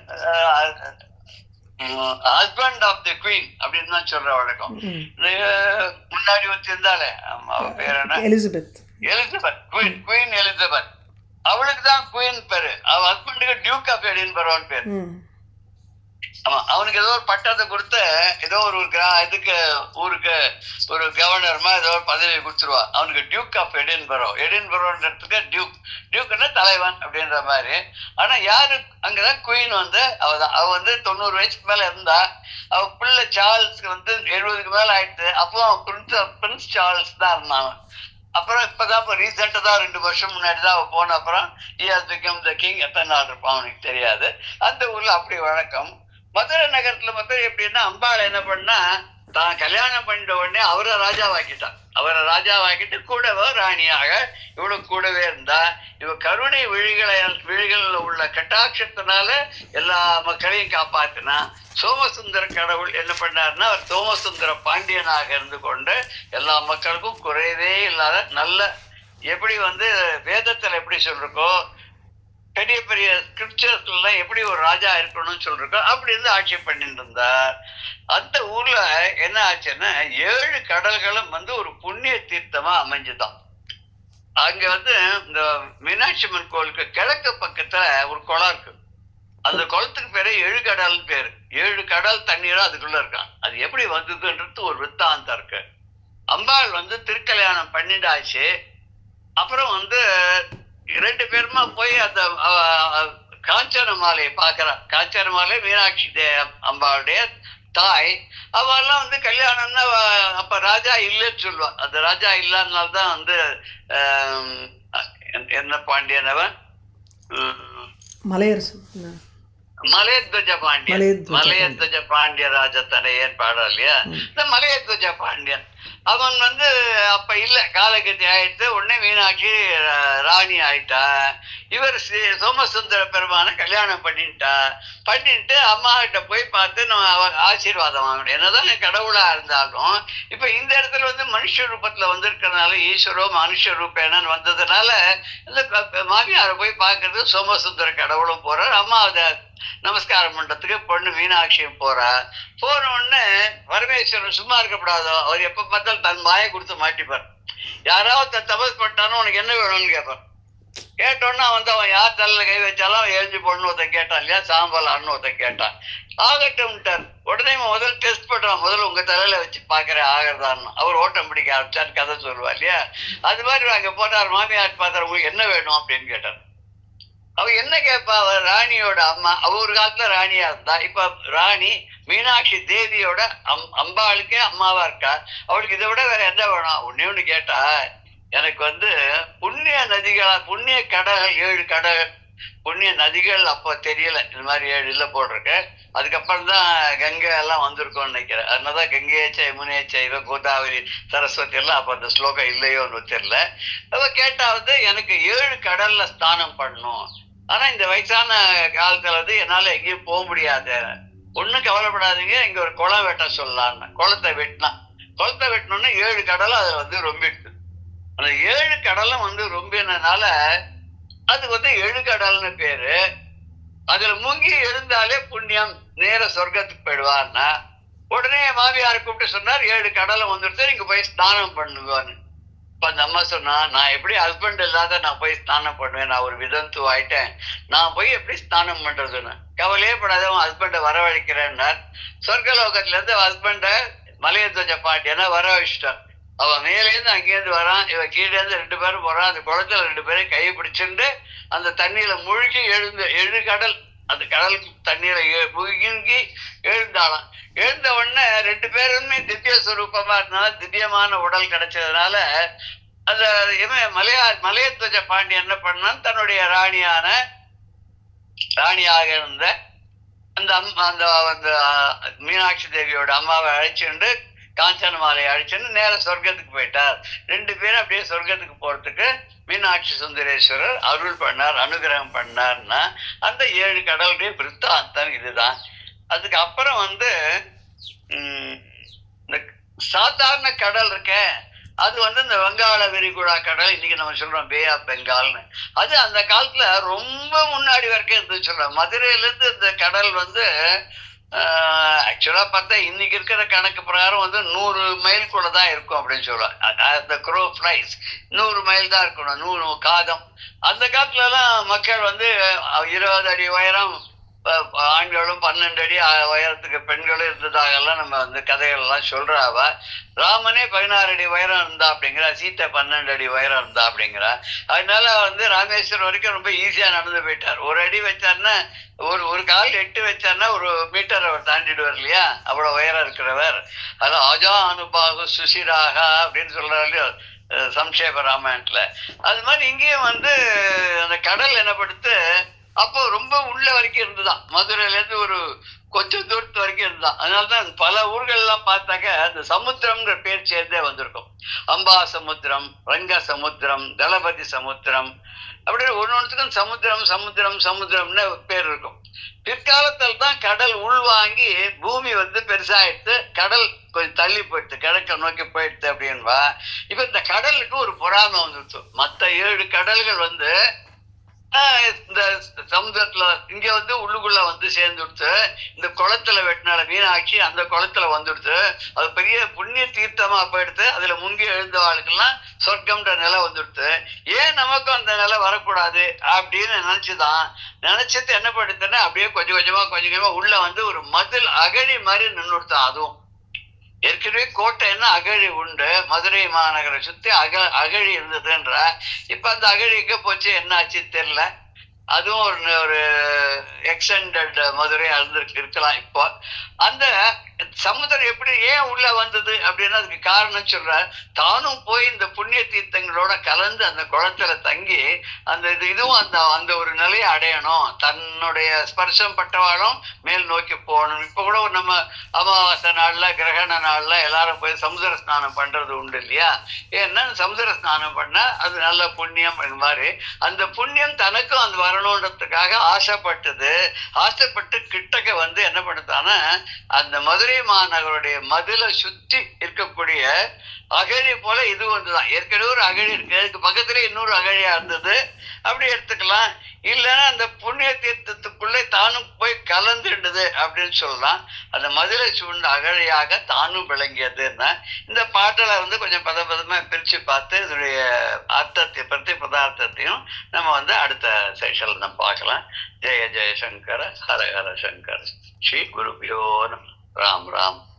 ஹஸ்பண்ட் ஆஃப் தி குவீன் அப்படின்னு தான் சொல்ற வழக்கம் ம். இந்த முன்னாடி வச்சிருந்தாலே ஆமா, அவ பேர் என்ன Elizabeth Elizabeth queen queen Elizabeth அவளுக்கு தான் குயின் பேரு அவ ஹஸ்பண்டுக்கு டியூக் ஆஃப் எடின்பரோன்னு பேரு ம் ஆமா அவனுக்கு ஏதோ ஒரு பட்டத்தை கொடுத்து ஏதோ ஒரு கிரா இதுக்கு ஊருக்கு ஒரு கவர்னர்மா ஏதோ ஒரு பதவி கொடுத்துருவா அவனுக்கு டியூக் ஆஃப் எடின்பரோ எடின்பரோன்றதுக்கு டியூக் டியூக்னா தலைவன் அப்படின்ற மாதிரி ஆனா யாரு அங்கதான் குயின் வந்து அவ தான் அவ வந்து தொண்ணூறு வயசுக்கு மேல இருந்தா அவ பிள்ளை சார்ல்ஸ்க்கு வந்து எழுபதுக்கு மேல ஆயிடுச்சு அப்போ அவன் பிரின்ஸ் பிரின்ஸ் சார்ல்ஸ் தான் இருந்தான் அப்புறம் இப்பதான் இப்போ ரீசெண்டாக தான் ரெண்டு வருஷம் முன்னாடி தான் அவன் போன அப்புறம் இஸ் பிகம் த கிங் எத்தனை நாள் இருப்பான் அவனுக்கு தெரியாது அந்த ஊர்ல அப்படி வழக்கம் மதுரை நகரத்துல மட்டும் எப்படின்னா அம்பாள் என்ன பண்ணா தான் கல்யாணம் பண்ணிட்ட உடனே அவரை ராஜாவாக்கிட்டான் அவரை ராஜாவாக்கிட்டு கூடவே ராணியாக இவளும் கூடவே இருந்தா இவ கருணை விழிகளை விழிகளில் உள்ள கட்டாட்சத்தினால எல்லா மக்களையும் காப்பாத்தினா சோமசுந்தர கடவுள் என்ன பண்ணாருன்னா அவர் சோமசுந்தர பாண்டியனாக இருந்து கொண்டு எல்லா மக்களுக்கும் குறைவே இல்லாத நல்ல எப்படி வந்து வேதத்துல எப்படி சொல்றக்கோ பெரிய பெரிய ஸ்கிரிப்சர்ஸ் எல்லாம் எப்படி ஒரு ராஜா இருக்கணும்னு சொல்றோம் அப்படி இருந்து ஆட்சி பண்ணிட்டு இருந்தார் அந்த ஊர்ல என்ன ஆச்சுன்னா ஏழு கடல்களும் வந்து ஒரு புண்ணிய தீர்த்தமா அமைஞ்சுதான் அங்க வந்து இந்த மீனாட்சி அம்மன் கோயிலுக்கு கிழக்கு பக்கத்துல ஒரு குளம் இருக்கு அந்த குளத்துக்கு பேரு ஏழு கடல் பேரு ஏழு கடல் தண்ணீரும் அதுக்குள்ள இருக்கான் அது எப்படி வந்ததுன்றது ஒரு வித்தாந்தம் இருக்கு அம்பாள் வந்து திருக்கல்யாணம் பண்ணிட்டாச்சு அப்புறம் வந்து ரெண்டு பேருமா போய் அந்த அஹ், அஹ், காஞ்சன மாலையை பார்க்கறா காஞ்சன மாலை மீனாட்சி தே அம்பாளுடைய தாய் அவெல்லாம் வந்து கல்யாணம்னா அவ- அப்ப ராஜா இல்லைன்னு சொல்லுவா அந்த ராஜா இல்லாதனால தான் வந்து ஆம், என்- என்ன பாண்டியன் அவன் உம், மலையரசு மலையத்வஜ பாண்டியன் மலையத்வஜ மலையத்வஜ பாண்டிய ராஜத்தனையன் பாடம் இல்லையா இந்த மலையத்வஜ பாண்டியன் அவன் வந்து அப்ப இல்ல காலகதி ஆயிடுத்து உடனே மீனாட்சி ரா- ராணி ஆயிட்டா இவர் ஸ்ரீ- சோமசுந்தர பெருமான கல்யாணம் பண்ணிட்டா பண்ணிட்டு அம்மா கிட்ட போய் பார்த்து நம்ம அவ ஆசீர்வாதம் வாங்கணும் என்னதான் கடவுளா இருந்தாலும் இப்ப இந்த இடத்துல வந்து மனுஷ ரூபத்துல வந்திருக்கிறதுனால ஈஸ்வரோ மனுஷ ரூபேனன்னு வந்ததுனால இந்த க- க- மாமியாரை போய் பார்க்கறது சோமசுந்தர கடவுளும் போறார் அம்மா அதை நமஸ்காரம் பண்றதுக்கு பொண்ணு மீனாட்சியும் போறா போன உடனே பரமேஸ்வரன் சும்மா இருக்கக்கூடாதோ அவர் எப்ப பார்த்தாலும் தன் மாயை கொடுத்து மாட்டிப்பார் யாராவது தன் தபஸ் பண்ணிட்டானோ உனக்கு என்ன வேணும்னு கேட்பார் கேட்டோன்னா வந்து அவன் யார் தலையில கை வச்சாலும் அவன் எழுந்து பொண்ணு ஒருத்தன் கேட்டான் இல்லையா சாம்பல் அண்ணன் ஒருத்தன் கேட்டான் ஆகட்டும்ட்டார் உடனே இவன் முதல்ல டெஸ்ட் பண்றான் முதல்ல உங்க தலையில வச்சு பாக்குறேன் ஆகிறதான்னு அவர் ஓட்டம் பிடிக்க ஆரம்பிச்சார் கதை சொல்லுவா இல்லையா அது மாதிரி அங்க போட்டார் மாமியார் பார்த்தார் உங்களுக்கு என்ன வேணும் அப்படின்னு கேட்டார் அவ என்ன கேட்பா அவ ராணியோட அம்மா அவ ஒரு காலத்துல ராணியா இருந்தா இப்ப ராணி மீனாட்சி தேவியோட அம் அம்பாளுக்கே அம்மாவா இருக்கா அவளுக்கு இதை விட வேற என்ன வேணும் ஒண்ணே ஒண்ணு கேட்டா எனக்கு வந்து புண்ணிய நதிகளா புண்ணிய கடல் ஏழு கடல் புண்ணிய நதிகள் அப்போ தெரியல இந்த மாதிரி ஏழு இல்ல போட்டிருக்கு அதுக்கப்புறம் தான் கங்கை எல்லாம் வந்திருக்கும்னு நினைக்கிறேன் அதனாலதான் கங்கையச்ச யமுனேச்ச இவ கோதாவரி சரஸ்வதி எல்லாம் அப்ப அந்த ஸ்லோகம் இல்லையோன்னு தெரியல அவ கேட்டா வந்து எனக்கு ஏழு கடல்ல ஸ்நானம் பண்ணணும் ஆனா இந்த வயசான காலத்துல வந்து என்னால எங்கேயும் போக முடியாது ஒண்ணும் கவலைப்படாதீங்க இங்க ஒரு குளம் வெட்ட சொல்லலான்னு குளத்தை வெட்டினா குளத்தை வெட்டினோன்னா ஏழு கடலும் அதுல வந்து ரொம்பிடுது அந்த ஏழு கடலும் வந்து ரொம்பினனால அது வந்து எழுகடல்னு பேரு அதுல முங்கி எழுந்தாலே புண்ணியம் நேர சொர்க்கத்துக்கு போயிடுவார்னா உடனே மாமியார் கூப்பிட்டு சொன்னார் ஏழு கடலும் வந்துடுச்சு நீங்க போய் ஸ்நானம் பண்ணுவான்னு இப்ப அந்த அம்மா சொன்னா நான் எப்படி ஹஸ்பண்ட் இல்லாத நான் போய் ஸ்நானம் பண்ணுவேன் நான் ஒரு விதந்து ஆயிட்டேன் நான் போய் எப்படி ஸ்நானம் பண்றதுன்னு கவலையே படாத உன் ஹஸ்பண்டை வரவழைக்கிறேன்னார் சொர்க்கலோகத்துல இருந்து ஹஸ்பண்டை மலையத்வஜ பாண்டியனை வரவழைச்சிட்டார் அவன் மேலேருந்து அங்கேருந்து வரான் இவன் கீழே இருந்து ரெண்டு பேரும் போறான் அந்த குளத்துல ரெண்டு பேரும் கையை பிடிச்சிட்டு அந்த தண்ணியில முழுகி எழுந்து எழு கடல் அந்த கடல் தண்ணீர ஏ- முழுகி எழுந்தாளாம் எழுந்த உடனே ரெண்டு பேருமே திவ்ய சுரூபமா இருந்தாலும் திவ்யமான உடல் கிடைச்சதுனால அந்த இவன் மலையா மலையத்வஜ பாண்டி என்ன பண்ணான் தன்னுடைய ராணியான ராணியாக இருந்த அந்த அம்மா அந்த அந்த மீனாட்சி தேவியோட அம்மாவை அழைச்சிட்டு காஞ்சன மாலையை அழைச்சிட்டு நேர சொர்க்கத்துக்கு போயிட்டார் ரெண்டு பேரும் அப்படியே சொர்க்கத்துக்கு போறதுக்கு மீனாட்சி சுந்தரேஸ்வரர் அருள் பண்ணார் அனுகிரகம் பண்ணார்னா அந்த ஏழு கடலுடைய விருத்தாந்தம் இதுதான் அதுக்கு அப்புறம் வந்து உம், இந்த சாதாரண கடல் இருக்க அது வந்து இந்த வங்காள விரிகுடா கடல் இன்னைக்கு நம்ம சொல்றோம் பே ஆஃப் பெங்கால்னு அது அந்த காலத்துல ரொம்ப முன்னாடி வரைக்கும் இருந்து சொல்றோம் மதுரையில இருந்து இந்த கடல் வந்து ஆக்சுவலா பார்த்தா இன்னைக்கு இருக்கிற கணக்கு பிரகாரம் வந்து நூறு மைல்குள்ள தான் இருக்கும் அப்படின்னு சொல்லுவாங்க த க்ரோ ஃபிளைஸ் நூறு மைல் தான் இருக்கணும் நூறு காதம் அந்த காலத்துல எல்லாம் மக்கள் வந்து அஹ், இருபது அடி உயரம் அஹ், ஆண்களும் பன்னெண்டு அடி அஹ், உயரத்துக்கு பெண்களும் இருந்ததாகலாம் நம்ம வந்து கதைகள் எல்லாம் சொல்றாவ ராமனே பதினாறு அடி உயரம் இருந்தா அப்படிங்கிறா சீத்தை பன்னெண்டு அடி உயரம் இருந்தா அப்படிங்கிறா அதனால வந்து ராமேஸ்வரம் வரைக்கும் ரொம்ப ஈஸியா நடந்து போயிட்டார் ஒரு அடி வச்சாருன்னா ஒரு ஒரு கால் எட்டு வச்சாருன்னா ஒரு மீட்டர் அவர் தாண்டிடுவார் இல்லையா அவ்வளவு உயரம் இருக்கிறவர் அது அஜா அனுபாகு சுசிராக அப்படின்னு சொல்றாரு இல்லையா அஹ் சம்ஷேப ராமாயணத்துல அது மாதிரி இங்கேயும் வந்து அந்த கடல் என்ன படுத்து அப்போ ரொம்ப உள்ள வரைக்கும் இருந்துதான் மதுரையில இருந்து ஒரு கொஞ்சம் தூரத்து வரைக்கும் இருந்தான் அதனாலதான் பல ஊர்கள்லாம் பார்த்தாக்க அந்த சமுத்திரம்ங்கிற பேர் சேர்ந்தே வந்திருக்கும் அம்பா சமுத்திரம் ரங்க சமுத்திரம் தளபதி சமுத்திரம் அப்படியே ஒன்னொன்றுக்கும் சமுத்திரம் சமுத்திரம் சமுத்திரம்னு பேர் இருக்கும் பிற்காலத்தில் தான் கடல் உள்வாங்கி பூமி வந்து பெருசாயிடுத்து கடல் கொஞ்சம் தள்ளி போயிடுது கிழக்க நோக்கி போயிடுது அப்படின்பா இப்ப இந்த கடலுக்கு ஒரு பொறாமை வந்துருச்சு மத்த ஏழு கடல்கள் வந்து ஆஹ் இந்த சமுத்திரத்துல இங்க வந்து உள்ளுக்குள்ள வந்து சேர்ந்துடுத்து இந்த குளத்துல வெட்டினால மீனாட்சி அந்த குளத்துல வந்துடுத்து அது பெரிய புண்ணிய தீர்த்தமா போயிடுத்து அதுல முங்கி எழுந்த ஆளுக்கெல்லாம் சொர்க்கம்ன்ற நிலை வந்துடுத்து ஏன் நமக்கும் அந்த நிலை வரக்கூடாது அப்படின்னு நினைச்சுதான் நினைச்சிட்டு என்ன படுத்துன்னா அப்படியே கொஞ்சம் கொஞ்சமா கொஞ்சம் கொஞ்சமா உள்ள வந்து ஒரு மதில் அகழி மாதிரி நின்றுடுத்தான் அதுவும் ஏற்கனவே கோட்டைன்னா அகழி உண்டு மதுரை மாநகரை சுத்தி அக அகழி இருந்ததுன்ற இப்ப அந்த அகழி எங்க போச்சு என்ன ஆச்சு தெரியல அதுவும் ஒரு ஒரு எக்ஸ்டெண்டட் மதுரை இருந்திருக்கு இருக்கலாம் இப்போ அந்த சமுத்திரம் எப்படி ஏன் உள்ள வந்தது அப்படின்னு அதுக்கு காரணம் சொல்ற தானும் போய் இந்த புண்ணிய தீர்த்தங்களோட கலந்து அந்த குளத்துல தங்கி அந்த இது இதுவும் அந்த அந்த ஒரு நிலையை அடையணும் தன்னுடைய ஸ்பர்சம் பட்டவாளும் மேல் நோக்கி போகணும் இப்ப கூட ஒரு நம்ம அமாவாசை நாள்ல கிரகண நாள்ல எல்லாரும் போய் சமுதிர ஸ்நானம் பண்றது உண்டு இல்லையா ஏன்னா சமுதிர ஸ்நானம் பண்ணா அது நல்ல புண்ணியம் இது மாதிரி அந்த புண்ணியம் தனக்கும் அது வரணுன்றதுக்காக ஆசைப்பட்டது ஆசைப்பட்டு கிட்டக்க வந்து என்ன பண்ணுதானா அந்த மதுரை மாநகருடைய மதிலை சுற்றி இருக்கக்கூடிய அகழி போல இது ஒன்றுதான் ஏற்கனவே ஒரு அகழி இருக்கு அதுக்கு பக்கத்துல இன்னொரு அகழியா இருந்தது அப்படி எடுத்துக்கலாம் இல்லைன்னா அந்த புண்ணிய தீர்த்தத்துக்குள்ளே தானும் போய் கலந்துடுது அப்படின்னு சொல்லலாம் அந்த மதுரை சூழ்ந்த அகழியாக தானும் விளங்கியதுன்னா இந்த பாட்டில வந்து கொஞ்சம் பத பதமா பிரிச்சு பார்த்து இதனுடைய அர்த்தத்தை பற்றி பதார்த்தத்தையும் நம்ம வந்து அடுத்த செஷன்ல நம்ம பார்க்கலாம் ஜெய ஜெய சங்கர ஹர ஹர சங்கர ஸ்ரீ குருபியோ நம ராம் ராம்